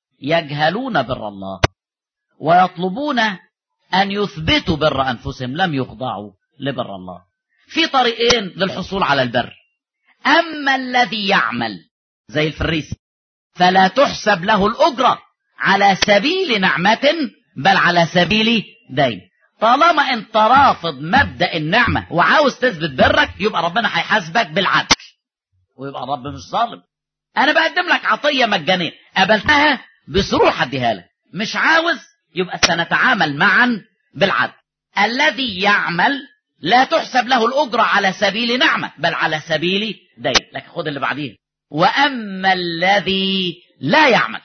يجهلون بر الله ويطلبون أن يثبتوا بر أنفسهم لم يخضعوا لبر الله في طريقين للحصول على البر أما الذي يعمل زي الفريسي فلا تحسب له الأجرة على سبيل نعمة بل على سبيل دين طالما انت رافض مبدأ النعمة وعاوز تثبت برك يبقى ربنا هيحاسبك بالعدل ويبقى الرب مش ظالم انا بقدم لك عطية مجانية قبلتها بسرور هديها لك مش عاوز يبقى سنتعامل معا بالعدل الذي يعمل لا تحسب له الأجرة على سبيل نعمة بل على سبيل دين لكن خد اللي بعديه وأما الذي لا يعمل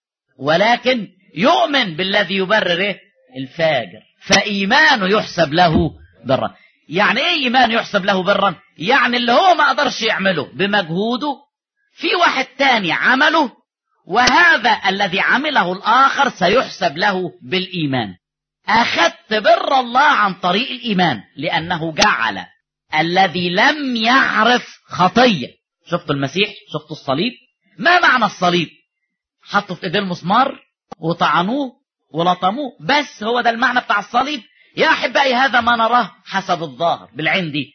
ولكن يؤمن بالذي يبرر الفاجر فإيمانه يحسب له برا يعني ايه ايمان يحسب له برا يعني اللي هو ما قدرش يعمله بمجهوده في واحد تاني عمله وهذا الذي عمله الآخر سيحسب له بالإيمان أخذت بر الله عن طريق الإيمان لأنه جعل الذي لم يعرف خطية شفتوا المسيح شفتوا الصليب ما معنى الصليب حطوا في ايديه المسمار وطعنوه ولطموه بس هو ده المعنى بتاع الصليب يا أحبائي هذا ما نراه حسب الظاهر بالعين دي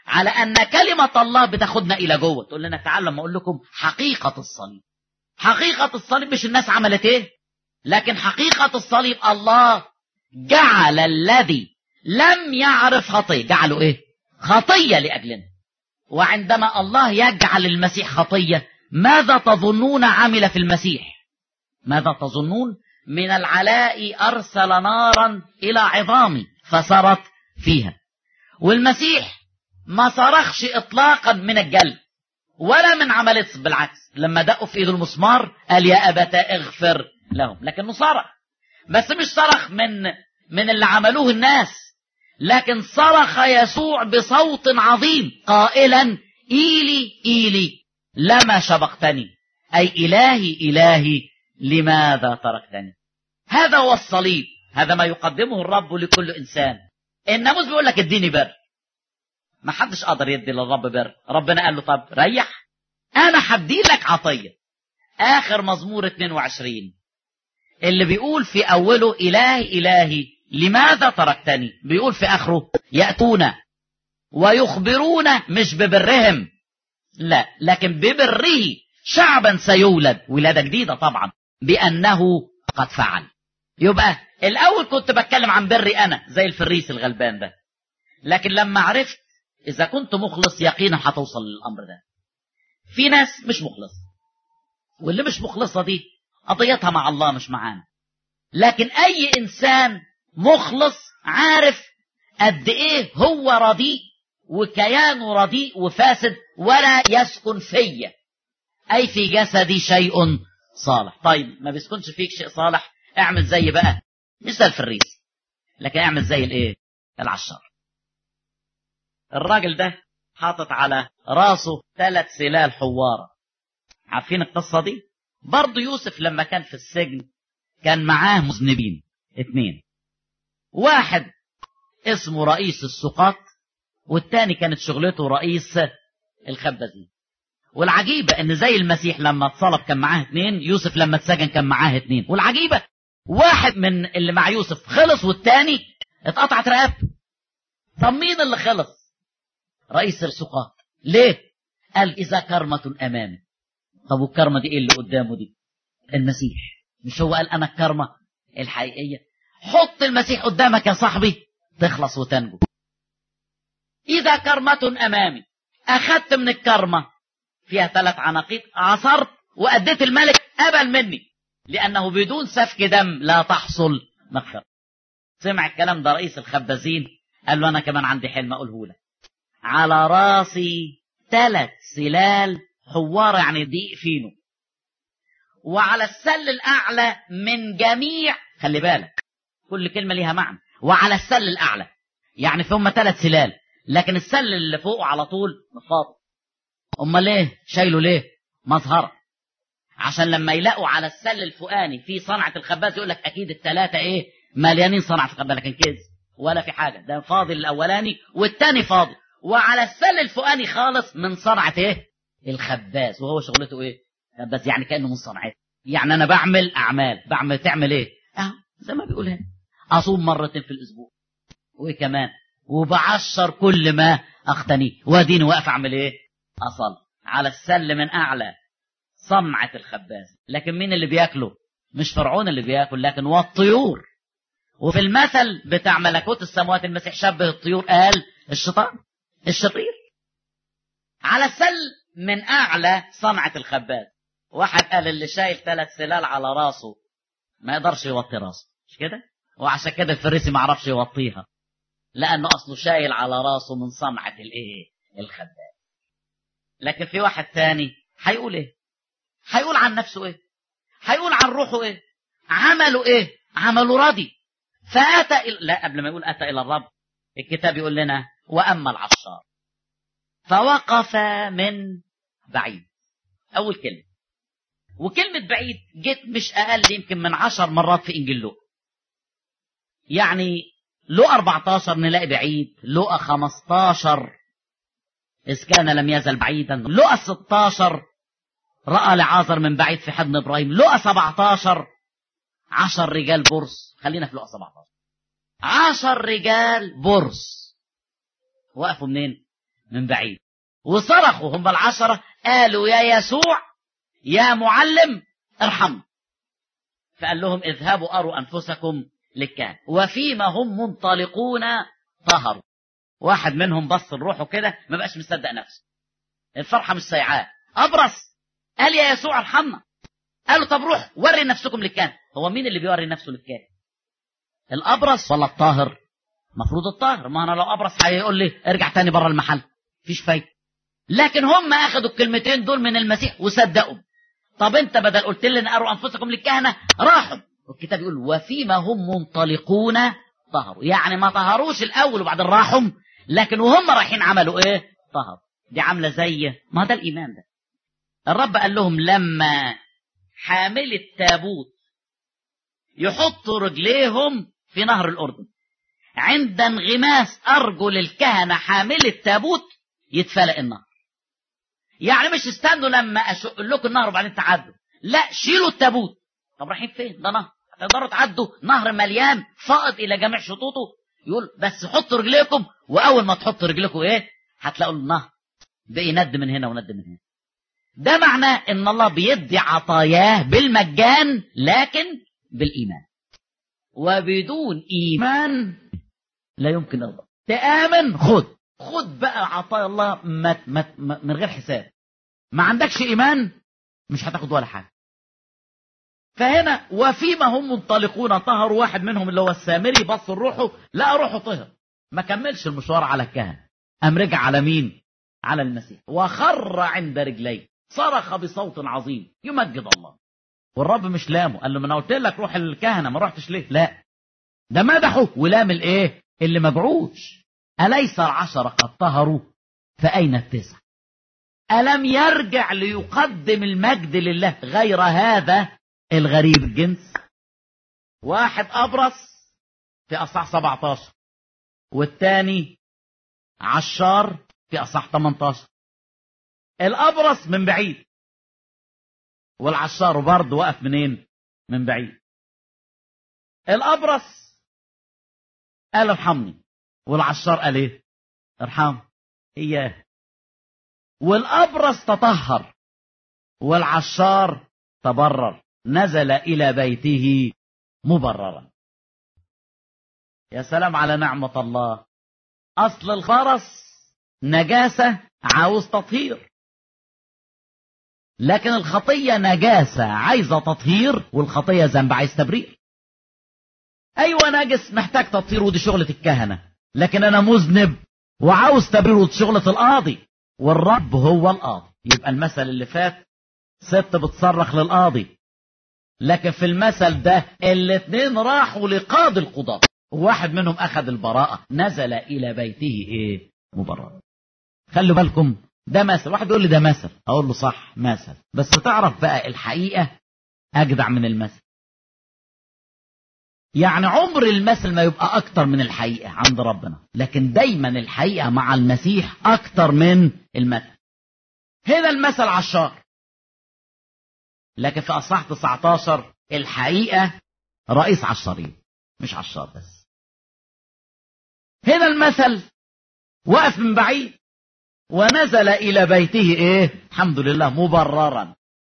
على أن كلمة الله بتاخدنا إلى جوه تقول لنا تعالوا لما أقول لكم حقيقة الصليب حقيقة الصليب مش الناس عملت إيه لكن حقيقة الصليب الله جعل الذي لم يعرف خطية جعله إيه خطية لأجلنا وعندما الله يجعل المسيح خطية ماذا تظنون عمل في المسيح ماذا تظنون من العلاء أرسل نارا إلى عظامي فسرت فيها والمسيح ما صرخش إطلاقا من الجلد ولا من عملية بالعكس لما دقوا في ايده المسمار قال يا أبتا اغفر لهم لكنه صرخ بس مش صرخ من من اللي عملوه الناس لكن صرخ يسوع بصوت عظيم قائلا إيلي إيلي لما شبقتني أي إلهي إلهي لماذا تركتني هذا هو الصليب هذا ما يقدمه الرب لكل إنسان الناموس بيقول لك اديني بر ما حدش قدر يدي للرب بر ربنا قال له طب ريح انا هدي لك عطيه اخر مزمور 22 اللي بيقول في اوله الهي الهي لماذا تركتني بيقول في اخره ياتون ويخبرون مش ببرهم لا لكن ببره شعبا سيولد ولاده جديده طبعا بانه قد فعل يبقى الاول كنت بتكلم عن بري انا زي الفريس الغلبان ده لكن لما عرفت اذا كنت مخلص يقينا هتوصل للامر ده في ناس مش مخلص واللي مش مخلصه دي قضيتها مع الله مش معانا لكن اي انسان مخلص عارف قد ايه هو رديء وكيانه رديء وفاسد ولا يسكن فيا اي في جسدي شيء صالح طيب ما بيسكنش فيك شيء صالح اعمل زي بقى مش زي الفريس لكن اعمل زي الايه العشار الراجل ده حاطط على راسه ثلاث سلال حوارة عارفين القصة دي برضه يوسف لما كان في السجن كان معاه مذنبين اتنين واحد اسمه رئيس السقاط والتاني كانت شغلته رئيس الخبازين والعجيبة ان زي المسيح لما اتصلب كان معاه اتنين يوسف لما اتسجن كان معاه اتنين والعجيبة واحد من اللي مع يوسف خلص والتاني اتقطعت رقبته طب مين اللي خلص رئيس السقاط ليه قال اذا كرمة امامي طب والكرمة دي ايه اللي قدامه دي المسيح مش هو قال انا الكرمة الحقيقية حط المسيح قدامك يا صاحبي تخلص وتنجو اذا كرمة امامي اخدت من الكرمة فيها ثلاث عناقيد عصرت واديت الملك قبل مني لانه بدون سفك دم لا تحصل مغفرة سمع الكلام ده رئيس الخبازين قال له انا كمان عندي حلم اقوله لك على راسي ثلاث سلال حوار يعني ضيق فينه وعلى السل الأعلى من جميع خلي بالك كل كلمة ليها معنى وعلى السل الأعلى يعني فهم ثلاث سلال لكن السل اللي فوقه على طول فاضي أمال ليه شايله ليه مظهرة عشان لما يلاقوا على السل الفوقاني في صنعة الخباز يقول لك أكيد الثلاثة إيه مليانين صنعة الخباز لكن كذب ولا في حاجة ده فاضي الأولاني والتاني فاضي وعلى السل الفوقاني خالص من صنعة ايه الخباز وهو شغلته ايه خباز يعني كأنه من صنعته يعني انا بعمل اعمال بعمل تعمل ايه اه زي ما بيقول هنا اصوم مرتين في الاسبوع وايه كمان وبعشر كل ما اختنيه واديني واقف اعمل ايه اصل على السل من اعلى صنعة الخباز لكن مين اللي بياكله مش فرعون اللي بياكل لكن هو الطيور وفي المثل بتاع ملكوت السماوات المسيح شبه الطيور قال الشيطان الشرير على السل من اعلى صنعة الخباز واحد قال اللي شايل ثلاث سلال على راسه ما يقدرش يوطي راسه مش كده وعشان كده الفريسي ما عرفش يوطيها لانه اصله شايل على راسه من صنعة الايه الخباز لكن في واحد تاني هيقول ايه هيقول عن نفسه ايه هيقول عن روحه ايه عمله ايه عمله راضي فاتى إلى... لا قبل ما يقول اتى الى الرب الكتاب يقول لنا واما العشار فوقف من بعيد اول كلمه وكلمة بعيد جت مش أقل يمكن من عشر مرات في إنجيل لوقا يعني لوقا 14 نلاقي بعيد لوقا 15 إذ كان لم يزل بعيدا لوقا 16 رأى لعازر من بعيد في حضن إبراهيم لوقا 17 عشر رجال برص خلينا في لوقا 17 عشر رجال برص وقفوا منين من بعيد وصرخوا هم العشرة قالوا يا يسوع يا معلم ارحم فقال لهم اذهبوا أروا أنفسكم للكهنة وفيما هم منطلقون طهروا واحد منهم بص لروحه كده ما بقاش مصدق نفسه الفرحة مش سيعاه أبرص قال يا يسوع ارحمنا قالوا طب روح وري نفسكم للكهنة هو مين اللي بيوري نفسه للكهنة الأبرص ولا الطاهر مفروض الطاهر ما أنا لو أبرص هيقول لي ارجع تاني بره المحل مفيش فايدة لكن هم أخدوا الكلمتين دول من المسيح وصدقوا طب انت بدل قلت لي ان اروا انفسكم للكهنه راحوا الكتاب يقول وفيما هم منطلقون طهروا يعني ما طهروش الاول وبعدين راحوا لكن وهم رايحين عملوا ايه طهروا دي عامله زي ما ده الايمان ده الرب قال لهم لما حامل التابوت يحطوا رجليهم في نهر الاردن عند انغماس ارجل الكهنه حامل التابوت يتفلق النهر يعني مش استنوا لما اشق لكم النهر وبعدين تعدوا لا شيلوا التابوت طب رايحين فين ده نهر تقدروا تعدوا نهر مليان فائض الى جميع شطوطه يقول بس حطوا رجليكم واول ما تحطوا رجلكم ايه هتلاقوا النهر بقي ند من هنا وند من هنا ده معناه ان الله بيدي عطاياه بالمجان لكن بالايمان وبدون ايمان لا يمكن الله تامن خد خد بقى عطايا الله مت مت من غير حساب ما عندكش ايمان مش هتاخد ولا حاجه فهنا وفيما هم منطلقون طهروا واحد منهم اللي هو السامري بص لروحه لقى روحه طهر ما كملش المشوار على الكهنه قام رجع على مين على المسيح وخر عند رجليه صرخ بصوت عظيم يمجد الله والرب مش لامه قال له ما انا قلت لك روح الكهنه ما رحتش ليه لا ده مدحه ولام الايه اللي مجعوش أليس العشرة قد طهروا فأين التسع ألم يرجع ليقدم المجد لله غير هذا الغريب الجنس واحد أبرص في أصح 17 والتاني عشار في أصح 18 الأبرص من بعيد والعشار برضه وقف منين من بعيد الأبرص قال ارحمني والعشار قال ايه ارحم اياه والابرص تطهر والعشار تبرر نزل الى بيته مبررا يا سلام على نعمة الله اصل الخرس نجاسة عاوز تطهير لكن الخطية نجاسة عايزة تطهير والخطية ذنب عايز تبرير ايوه نجس محتاج تطهير ودي شغلة الكهنة لكن انا مذنب وعاوز تبرير شغلة القاضي والرب هو القاضي يبقى المثل اللي فات ست بتصرخ للقاضي لكن في المثل ده الاتنين راحوا لقاضي القضاة وواحد منهم اخذ البراءة نزل الى بيته ايه مبرر خلوا بالكم ده مثل واحد يقول لي ده مثل اقول له صح مثل بس تعرف بقى الحقيقة اجدع من المثل يعني عمر المثل ما يبقى اكتر من الحقيقة عند ربنا لكن دايما الحقيقة مع المسيح اكتر من المثل هنا المثل عشار لكن في اصحاح 19 الحقيقة رئيس عشارين مش عشار بس هنا المثل وقف من بعيد ونزل الى بيته ايه الحمد لله مبررا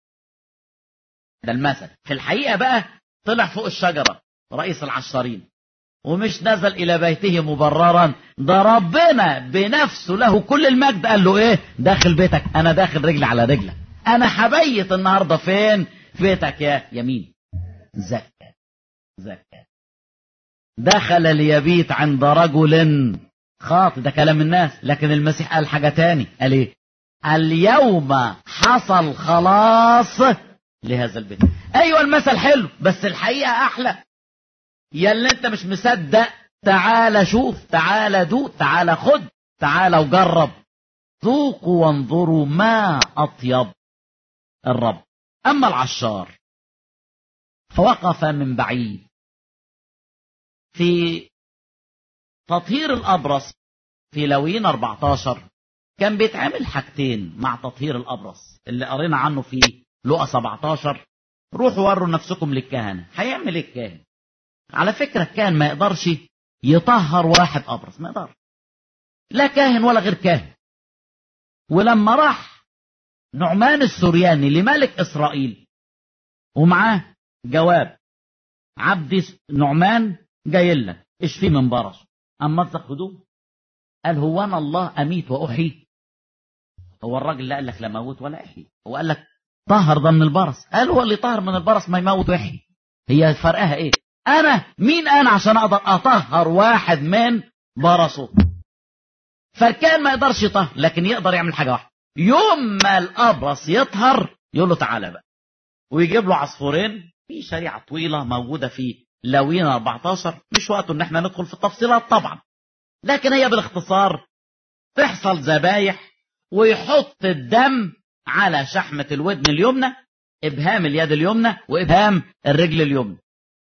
ده المثل في الحقيقة بقى طلع فوق الشجرة رئيس العشارين ومش نزل الى بيته مبررا ده ربنا بنفسه له كل المجد قال له ايه داخل بيتك انا داخل رجلي على رجلك انا حبيت النهارده فين في بيتك يا يمين زكى زكى دخل ليبيت عند رجل خاطئ ده كلام الناس لكن المسيح قال حاجه تاني قال ايه اليوم حصل خلاص لهذا البيت ايوه المثل حلو بس الحقيقه احلى يا اللي انت مش مصدق تعال شوف تعال دوق تعال خد تعال وجرب ذوقوا وانظروا ما اطيب الرب اما العشار فوقف من بعيد في تطهير الابرص في لوين 14 كان بيتعمل حاجتين مع تطهير الابرص اللي قرينا عنه في لقا 17 روحوا وروا نفسكم للكهنه هيعمل ايه الكاهن على فكرة الكاهن ما يقدرش يطهر واحد أبرص ما يقدرش لا كاهن ولا غير كاهن ولما راح نعمان السورياني لملك إسرائيل ومعاه جواب عبد نعمان جاي لك اشفي من برصه اما تاخدوه قال هو انا الله اميت واحيي هو الراجل اللي قال لك لا موت ولا احيي هو قال لك طهر ده من البرص قال هو اللي طهر من البرص ما يموت ويحيي هي فرقها ايه انا مين انا عشان اقدر اطهر واحد من برصه فكان ما يقدرش يطهر لكن يقدر يعمل حاجه واحده يوم ما الابرص يطهر يقول له تعالى بقى ويجيب له عصفورين في شريعه طويله موجوده في لاويين 14 مش وقته ان احنا ندخل في التفصيلات طبعا لكن هي بالاختصار تحصل ذبايح ويحط الدم على شحمة الودن اليمنى ابهام اليد اليمنى وابهام الرجل اليمنى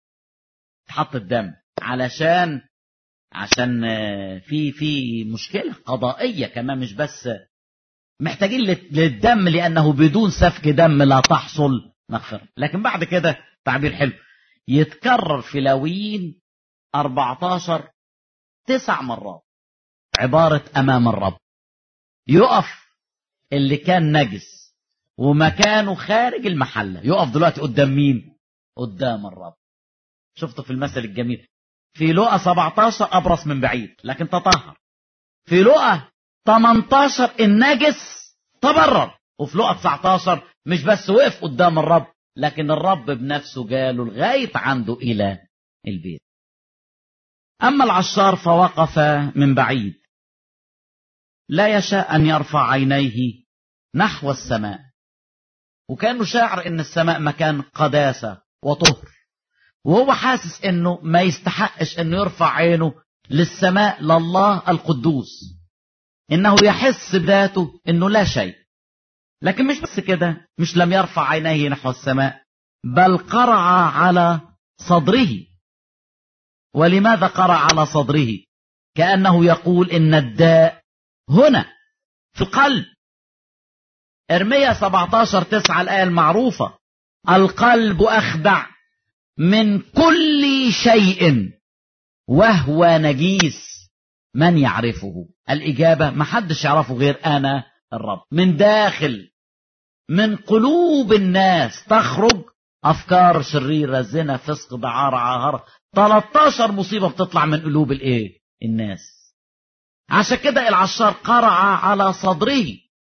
تحط الدم علشان عشان في في مشكلة قضائية كمان مش بس محتاجين للدم لأنه بدون سفك دم لا تحصل مغفرة لكن بعد كده تعبير حلو يتكرر في لاويين 14 تسع مرات عبارة أمام الرب يقف اللي كان نجس ومكانه خارج المحلة يقف دلوقتي قدام مين قدام الرب شفته في المثل الجميل في لقى 17 أبرص من بعيد لكن تطهر في لقى 18 النجس تبرر وفي لقى 19 مش بس وقف قدام الرب لكن الرب بنفسه جاله لغاية عنده إلى البيت أما العشار فوقف من بعيد لا يشاء أن يرفع عينيه نحو السماء وكانه شاعر ان السماء مكان قداسة وطهر وهو حاسس انه ما يستحقش انه يرفع عينه للسماء لله القدوس انه يحس بذاته انه لا شيء لكن مش بس كده مش لم يرفع عينيه نحو السماء بل قرع على صدره ولماذا قرع على صدره كأنه يقول إن الداء هنا في القلب ارميا 17 9 الآية المعروفة القلب أخدع من كل شيء وهو نجيس من يعرفه الإجابة ما حدش يعرفه غير أنا الرب من داخل من قلوب الناس تخرج أفكار شريرة زنا فسق دعارة عهرة 13 مصيبة بتطلع من قلوب الإيه الناس عشان كده العشار قرع على صدره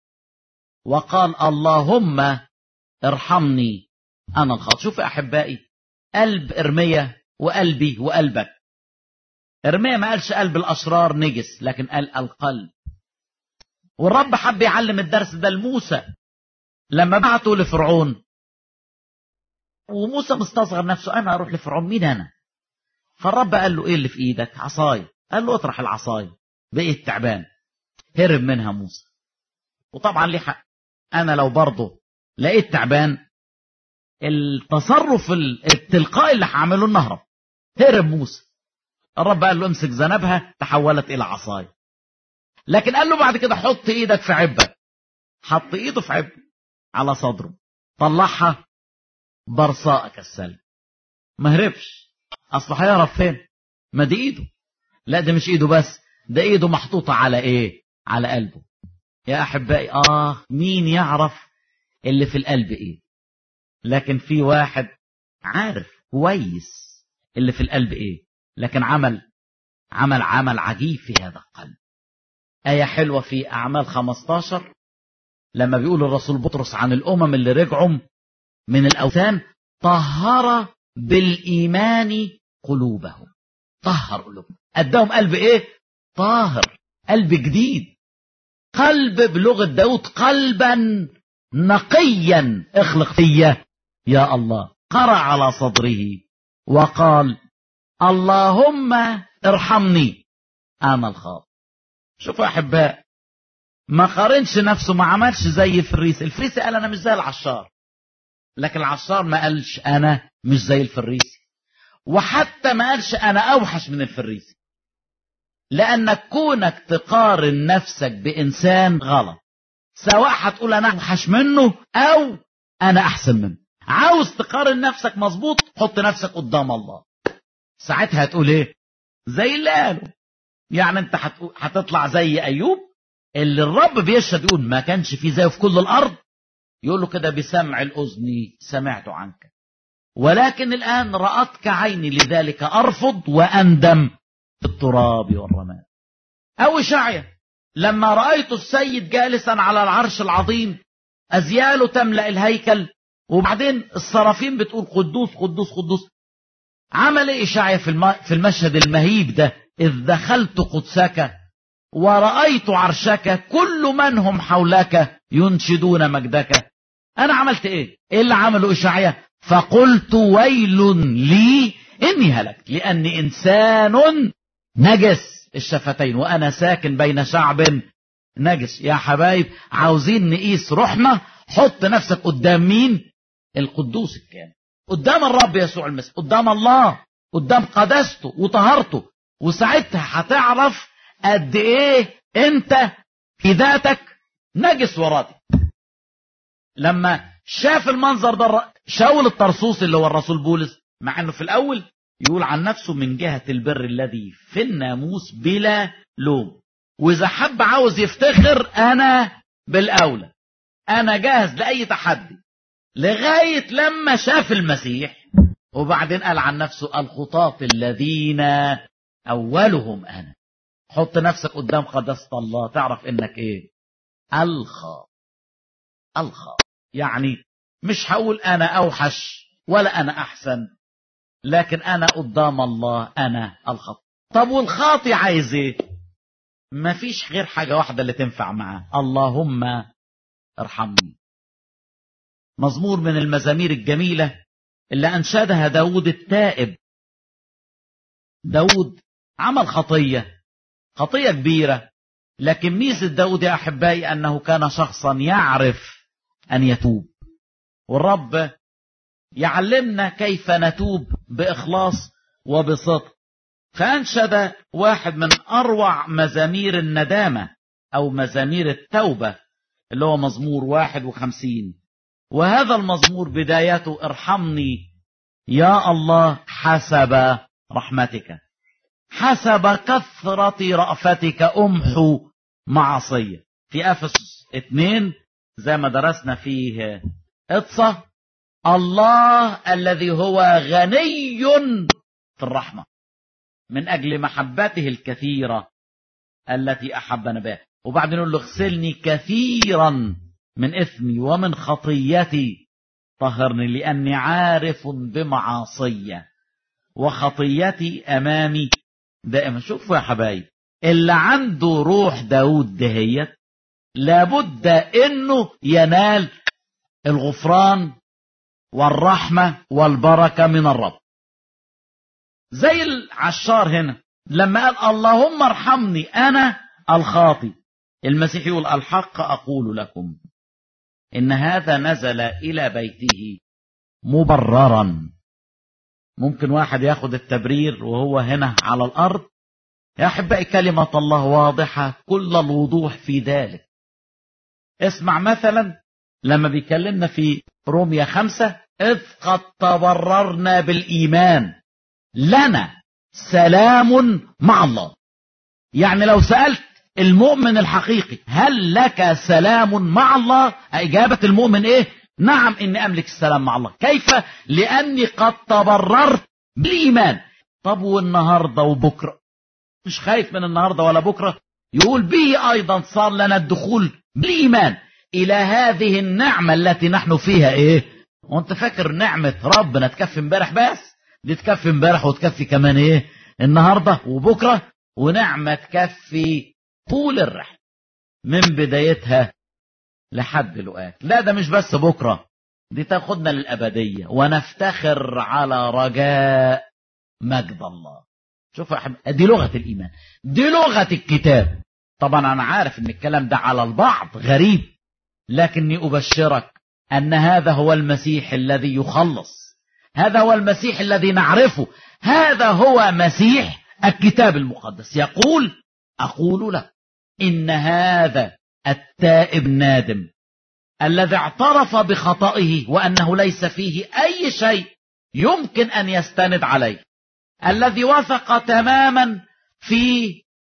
وقال اللهم ارحمني انا الخاطئ شوف يا احبائي قلب ارميا وقلبي وقلبك ارميا ما قالش قلب الاشرار نجس لكن قال القلب والرب حب يعلم الدرس ده لموسى لما بعته لفرعون وموسى مستصغر نفسه انا اروح لفرعون مين انا فالرب قال له ايه اللي في ايدك عصاي قال له اطرح العصاي بقيت تعبان هرب منها موسى وطبعا ليه حق انا لو برضه لقيت تعبان التصرف التلقائي اللي هعمله انه اهرب هرب موسى الرب قال له امسك ذنبها تحولت الى عصاي لكن قال له بعد كده حط ايدك في عبك حط ايده في عب على صدره طلعها برصاء كالسلب ما هربش اصل هيهرب فين ما دي ايده لا ده مش ايده بس ده ايده محطوطة على ايه على قلبه يا احبائي اه مين يعرف اللي في القلب ايه لكن في واحد عارف كويس اللي في القلب ايه لكن عمل عمل عمل عجيب في هذا القلب آية حلوة في أعمال 15 لما بيقول الرسول بطرس عن الأمم اللي رجعوا من الأوثان طهر بالإيمان قلوبهم طهر قلوبهم أداهم قلب إيه طاهر قلب جديد قلب بلغة داود قلبا نقيا اخلق فيا يا الله قرع على صدره وقال اللهم ارحمني انا الخاطئ شوفوا يا احباء ما قارنش نفسه ما عملش زي الفريسي الفريسي قال انا مش زي العشار لكن العشار ما قالش انا مش زي الفريسي وحتى ما قالش انا اوحش من الفريسي لانك كونك تقارن نفسك بانسان غلط سواء هتقول انا اوحش منه او انا احسن منه عاوز تقارن نفسك مظبوط حط نفسك قدام الله ساعتها هتقول ايه زي اللي قالوا يعني انت هتطلع زي ايوب اللي الرب بيشهد يقول ما كانش في زيه في كل الارض يقول له كده بسمع الاذن سمعت عنك ولكن الان راتك عيني لذلك ارفض واندم في التراب والرماد او شعية لما رايت السيد جالسا على العرش العظيم ازياله تملا الهيكل وبعدين الصرافين بتقول قدوس قدوس قدوس عمل ايه اشعيا في في المشهد المهيب ده اذ دخلت قدسك ورأيت عرشك كل من هم حولك ينشدون مجدك انا عملت ايه ايه اللي عمله اشعيا فقلت ويل لي اني هلكت لاني انسان نجس الشفتين وانا ساكن بين شعب نجس يا حبايب عاوزين نقيس روحنا حط نفسك قدام مين القدوس الكامل قدام الرب يسوع المسيح قدام الله قدام قداسته وطهارته وساعتها هتعرف قد ايه انت في ذاتك نجس وراضي لما شاف المنظر ده شاول الطرسوس اللي هو الرسول بولس مع انه في الاول يقول عن نفسه من جهة البر الذي في الناموس بلا لوم واذا حب عاوز يفتخر انا بالاولى انا جاهز لاي تحدي لغاية لما شاف المسيح وبعدين قال عن نفسه الخطاة الذين اولهم انا حط نفسك قدام قداسة الله تعرف انك ايه الخا الخا يعني مش هقول انا اوحش ولا انا احسن لكن انا قدام الله انا الخطا طب والخاطي عايز ايه مفيش غير حاجة واحدة اللي تنفع معاه اللهم ارحمني مزمور من المزامير الجميلة اللي أنشدها داود التائب داود عمل خطية خطية كبيرة لكن ميزة داود يا أحبائي أنه كان شخصا يعرف أن يتوب والرب يعلمنا كيف نتوب بإخلاص وبصدق فأنشد واحد من أروع مزامير الندامة أو مزامير التوبة اللي هو مزمور واحد وخمسين وهذا المزمور بدايته ارحمني يا الله حسب رحمتك حسب كثرة رأفتك أمحو معصية في أفس اتنين زي ما درسنا فيه اتصى الله الذي هو غني في الرحمة من أجل محبته الكثيرة التي أحبنا بها وبعدين يقول له اغسلني كثيرا من إثمي ومن خطيتي طهرني لأني عارف بمعاصية وخطيتي أمامي دائما شوفوا يا حبايب اللي عنده روح داود دهيت لابد انه ينال الغفران والرحمة والبركة من الرب زي العشار هنا لما قال اللهم ارحمني انا الخاطي المسيح يقول الحق اقول لكم ان هذا نزل الى بيته مبررا ممكن واحد ياخد التبرير وهو هنا على الارض يا احبائي كلمة الله واضحة كل الوضوح في ذلك اسمع مثلا لما بيكلمنا في روميا خمسة إذ قد تبررنا بالإيمان لنا سلام مع الله يعني لو سألت المؤمن الحقيقي هل لك سلام مع الله إجابة المؤمن إيه نعم إني أملك السلام مع الله كيف لأني قد تبررت بالإيمان طب والنهاردة وبكرة مش خايف من النهاردة ولا بكرة يقول به أيضا صار لنا الدخول بالإيمان إلى هذه النعمة التي نحن فيها إيه وانت فاكر نعمة ربنا تكفي امبارح بس دي تكفي امبارح وتكفي كمان إيه النهاردة وبكرة ونعمة تكفي طول الرحلة من بدايتها لحد الوقت لا ده مش بس بكرة دي تاخدنا للأبدية ونفتخر على رجاء مجد الله شوف يا حبيبي دي لغة الإيمان دي لغة الكتاب طبعا أنا عارف إن الكلام ده على البعض غريب لكني أبشرك أن هذا هو المسيح الذي يخلص هذا هو المسيح الذي نعرفه هذا هو مسيح الكتاب المقدس يقول أقول لك إن هذا التائب نادم الذي اعترف بخطئه وأنه ليس فيه أي شيء يمكن أن يستند عليه الذي وثق تماما في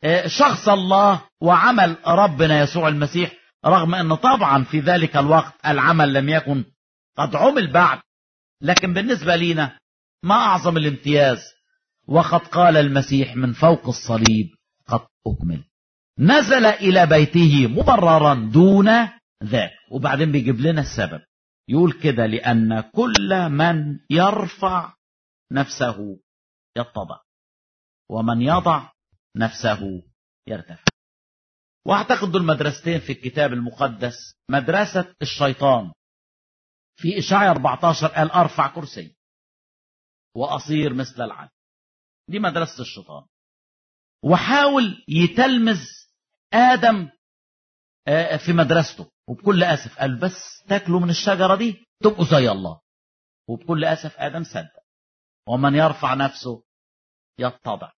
شخص الله وعمل ربنا يسوع المسيح رغم أن طبعا في ذلك الوقت العمل لم يكن قد عمل بعد لكن بالنسبة لنا ما أعظم الامتياز وقد قال المسيح من فوق الصليب قد أكمل نزل إلى بيته مبررا دون ذاك وبعدين بيجيب لنا السبب يقول كده لأن كل من يرفع نفسه يتضع ومن يضع نفسه يرتفع واعتقد دول مدرستين في الكتاب المقدس مدرسة الشيطان في إشعياء 14 قال أرفع كرسي وأصير مثل العدل دي مدرسة الشيطان وحاول يتلمذ آدم في مدرسته وبكل أسف قال بس تاكلوا من الشجرة دي تبقوا زي الله وبكل أسف آدم صدق ومن يرفع نفسه يتضع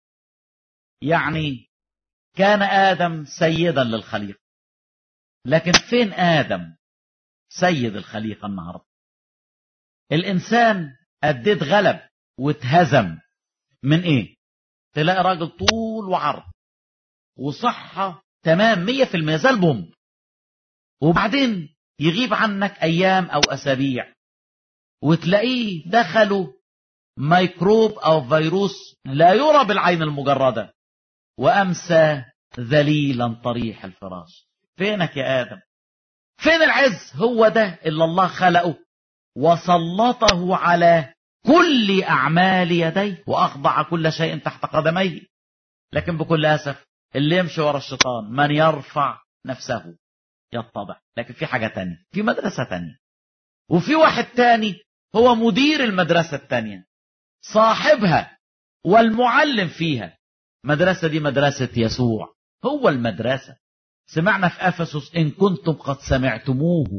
يعني كان آدم سيدا للخليقة لكن فين آدم سيد الخليقة النهاردة الإنسان أديت غلب واتهزم من إيه تلاقي راجل طول وعرض وصحة تمام مية في المية زي البوم وبعدين يغيب عنك أيام أو أسابيع وتلاقيه دخلوا ميكروب أو فيروس لا يرى بالعين المجردة وأمسى ذليلا طريح الفراش فينك يا آدم فين العز هو ده اللي الله خلقه وسلطه على كل أعمال يديه وأخضع كل شيء تحت قدميه لكن بكل أسف اللي يمشي ورا الشيطان من يرفع نفسه يتضع لكن في حاجة تانية في مدرسة تانية وفي واحد تاني هو مدير المدرسة التانية صاحبها والمعلم فيها مدرسة دي مدرسة يسوع هو المدرسة سمعنا في أفسس إن كنتم قد سمعتموه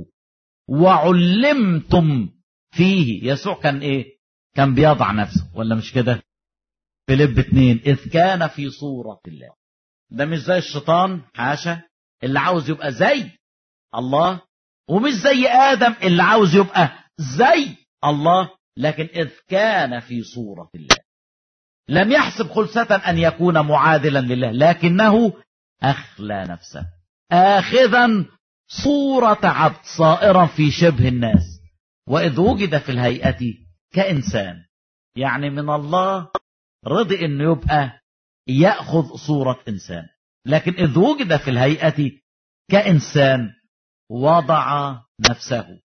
وعلمتم فيه يسوع كان إيه كان بيضع نفسه ولا مش كده فيليب اتنين إذ كان في صورة الله ده مش زي الشيطان حاشا اللي عاوز يبقى زي الله ومش زي آدم اللي عاوز يبقى زي الله لكن إذ كان في صورة الله لم يحسب خلسة أن يكون معادلا لله لكنه أخلى نفسه آخذا صورة عبد صائرا في شبه الناس وإذ وجد في الهيئة كإنسان يعني من الله رضي أنه يبقى يأخذ صورة إنسان لكن إذ وجد في الهيئة كإنسان وضع نفسه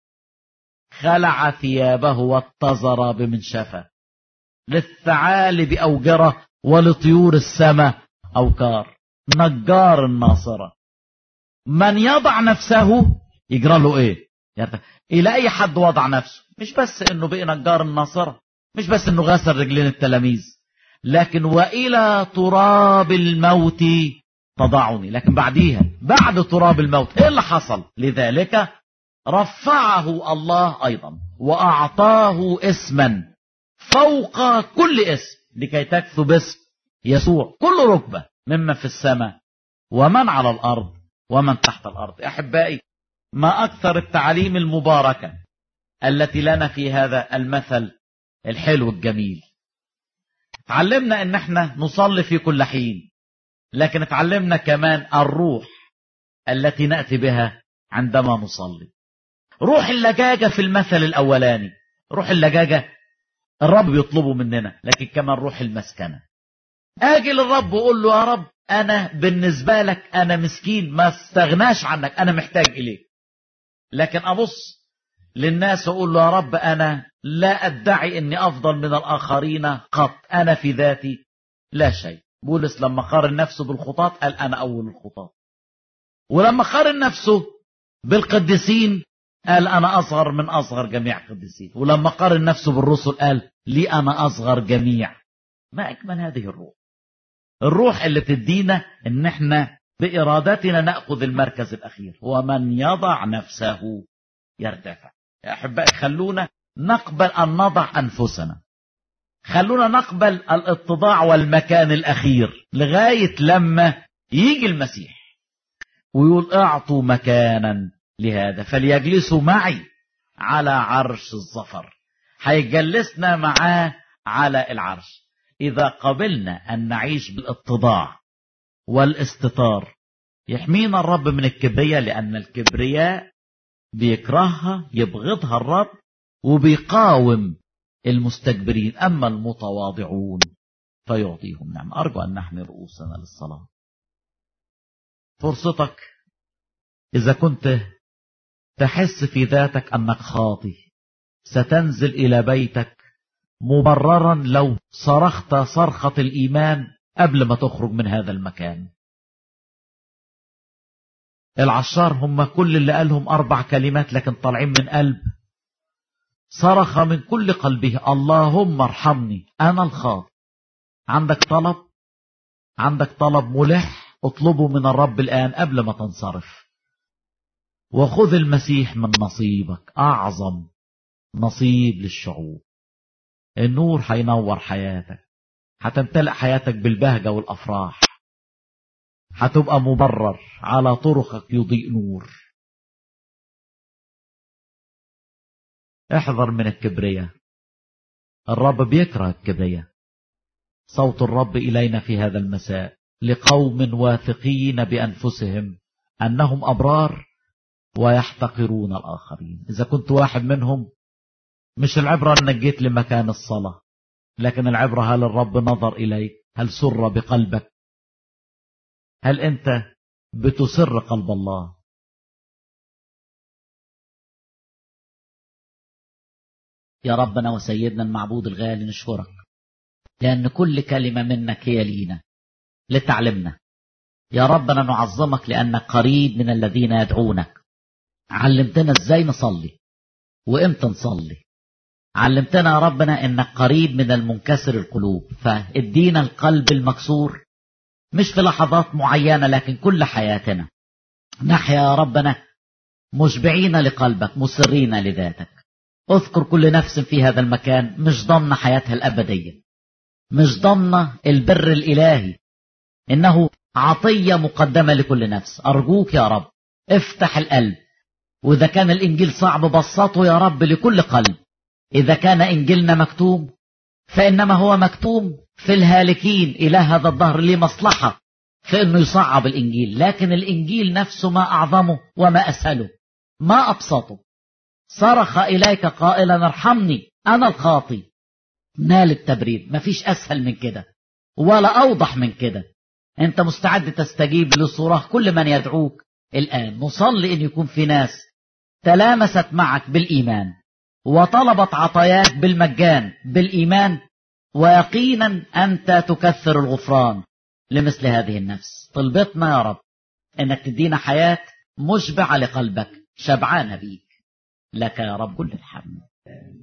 خلع ثيابه واتزر بمنشفة للثعالب أوجرة ولطيور السماء أوكار نجار الناصرة من يضع نفسه يجرى له ايه الى اي حد وضع نفسه مش بس انه بقي نجار الناصرة مش بس انه غسل رجلين التلاميذ لكن والى تراب الموت تضعني لكن بعديها بعد تراب الموت ايه اللي حصل لذلك رفعه الله ايضا واعطاه اسما فوق كل اسم لكي تكثب اسم يسوع كل ركبه ممن في السماء ومن على الارض ومن تحت الارض احبائي ما اكثر التعاليم المباركه التي لنا في هذا المثل الحلو الجميل تعلمنا ان احنا نصلي في كل حين لكن اتعلمنا كمان الروح التي ناتي بها عندما نصلي روح اللجاجه في المثل الاولاني روح اللجاجه الرب يطلبه مننا لكن كمان روح المسكنه اجي للرب واقول له يا رب انا بالنسبه لك انا مسكين ما استغناش عنك انا محتاج اليك لكن ابص للناس واقول له يا رب انا لا ادعي اني افضل من الاخرين قط انا في ذاتي لا شيء بولس لما قارن نفسه بالخطاة قال انا اول الخطاة ولما قارن نفسه بالقديسين قال انا اصغر من اصغر جميع القديسين ولما قارن نفسه بالرسل قال لي انا اصغر جميع ما اجمل هذه الروح الروح اللي تدينا ان احنا بارادتنا ناخذ المركز الاخير ومن يضع نفسه يرتفع يا احبائي خلونا نقبل ان نضع انفسنا خلونا نقبل الاتضاع والمكان الاخير لغايه لما يجي المسيح ويقول اعطوا مكانا لهذا فليجلسوا معي على عرش الظفر هيجلسنا معاه على العرش اذا قبلنا ان نعيش بالاتضاع والاستتار يحمينا الرب من الكبرياء لأن الكبرياء بيكرهها يبغضها الرب وبيقاوم المستكبرين أما المتواضعون فيعطيهم نعم أرجو أن نحمي رؤوسنا للصلاة فرصتك إذا كنت تحس في ذاتك أنك خاطي ستنزل إلى بيتك مبررا لو صرخت صرخة الإيمان قبل ما تخرج من هذا المكان العشار هم كل اللي قالهم أربع كلمات لكن طالعين من قلب صرخ من كل قلبه اللهم ارحمني أنا الخاطئ عندك طلب عندك طلب ملح اطلبه من الرب الآن قبل ما تنصرف وخذ المسيح من نصيبك أعظم نصيب للشعوب النور هينور حياتك هتمتلئ حياتك بالبهجة والأفراح هتبقى مبرر على طرقك يضيء نور احذر من الكبرياء الرب بيكره الكبرياء صوت الرب إلينا في هذا المساء لقوم واثقين بأنفسهم أنهم أبرار ويحتقرون الآخرين إذا كنت واحد منهم مش العبرة أنك جيت لمكان الصلاة لكن العبرة هل الرب نظر إليك هل سر بقلبك هل أنت بتسر قلب الله يا ربنا وسيدنا المعبود الغالي نشكرك لأن كل كلمة منك هي لينا لتعلمنا يا ربنا نعظمك لأنك قريب من الذين يدعونك علمتنا ازاي نصلي وامتى نصلي علمتنا يا ربنا انك قريب من المنكسر القلوب فادينا القلب المكسور مش في لحظات معينة لكن كل حياتنا نحيا يا ربنا مشبعين لقلبك مسرين لذاتك اذكر كل نفس في هذا المكان مش ضمن حياتها الأبدية مش ضمن البر الإلهي إنه عطية مقدمة لكل نفس أرجوك يا رب افتح القلب وإذا كان الإنجيل صعب بسطه يا رب لكل قلب إذا كان إنجيلنا مكتوم فإنما هو مكتوم في الهالكين إلى هذا الظهر ليه مصلحة في أنه يصعب الإنجيل لكن الإنجيل نفسه ما أعظمه وما أسهله ما أبسطه صرخ إليك قائلا ارحمني أنا الخاطي نال التبريد مفيش أسهل من كده ولا أوضح من كده أنت مستعد تستجيب لصراخ كل من يدعوك الآن نصلي أن يكون في ناس تلامست معك بالإيمان وطلبت عطاياك بالمجان بالإيمان ويقينا أنت تكثر الغفران لمثل هذه النفس طلبتنا يا رب أنك تدينا حياة مشبعة لقلبك شبعانة بيك لك يا رب كل الحمد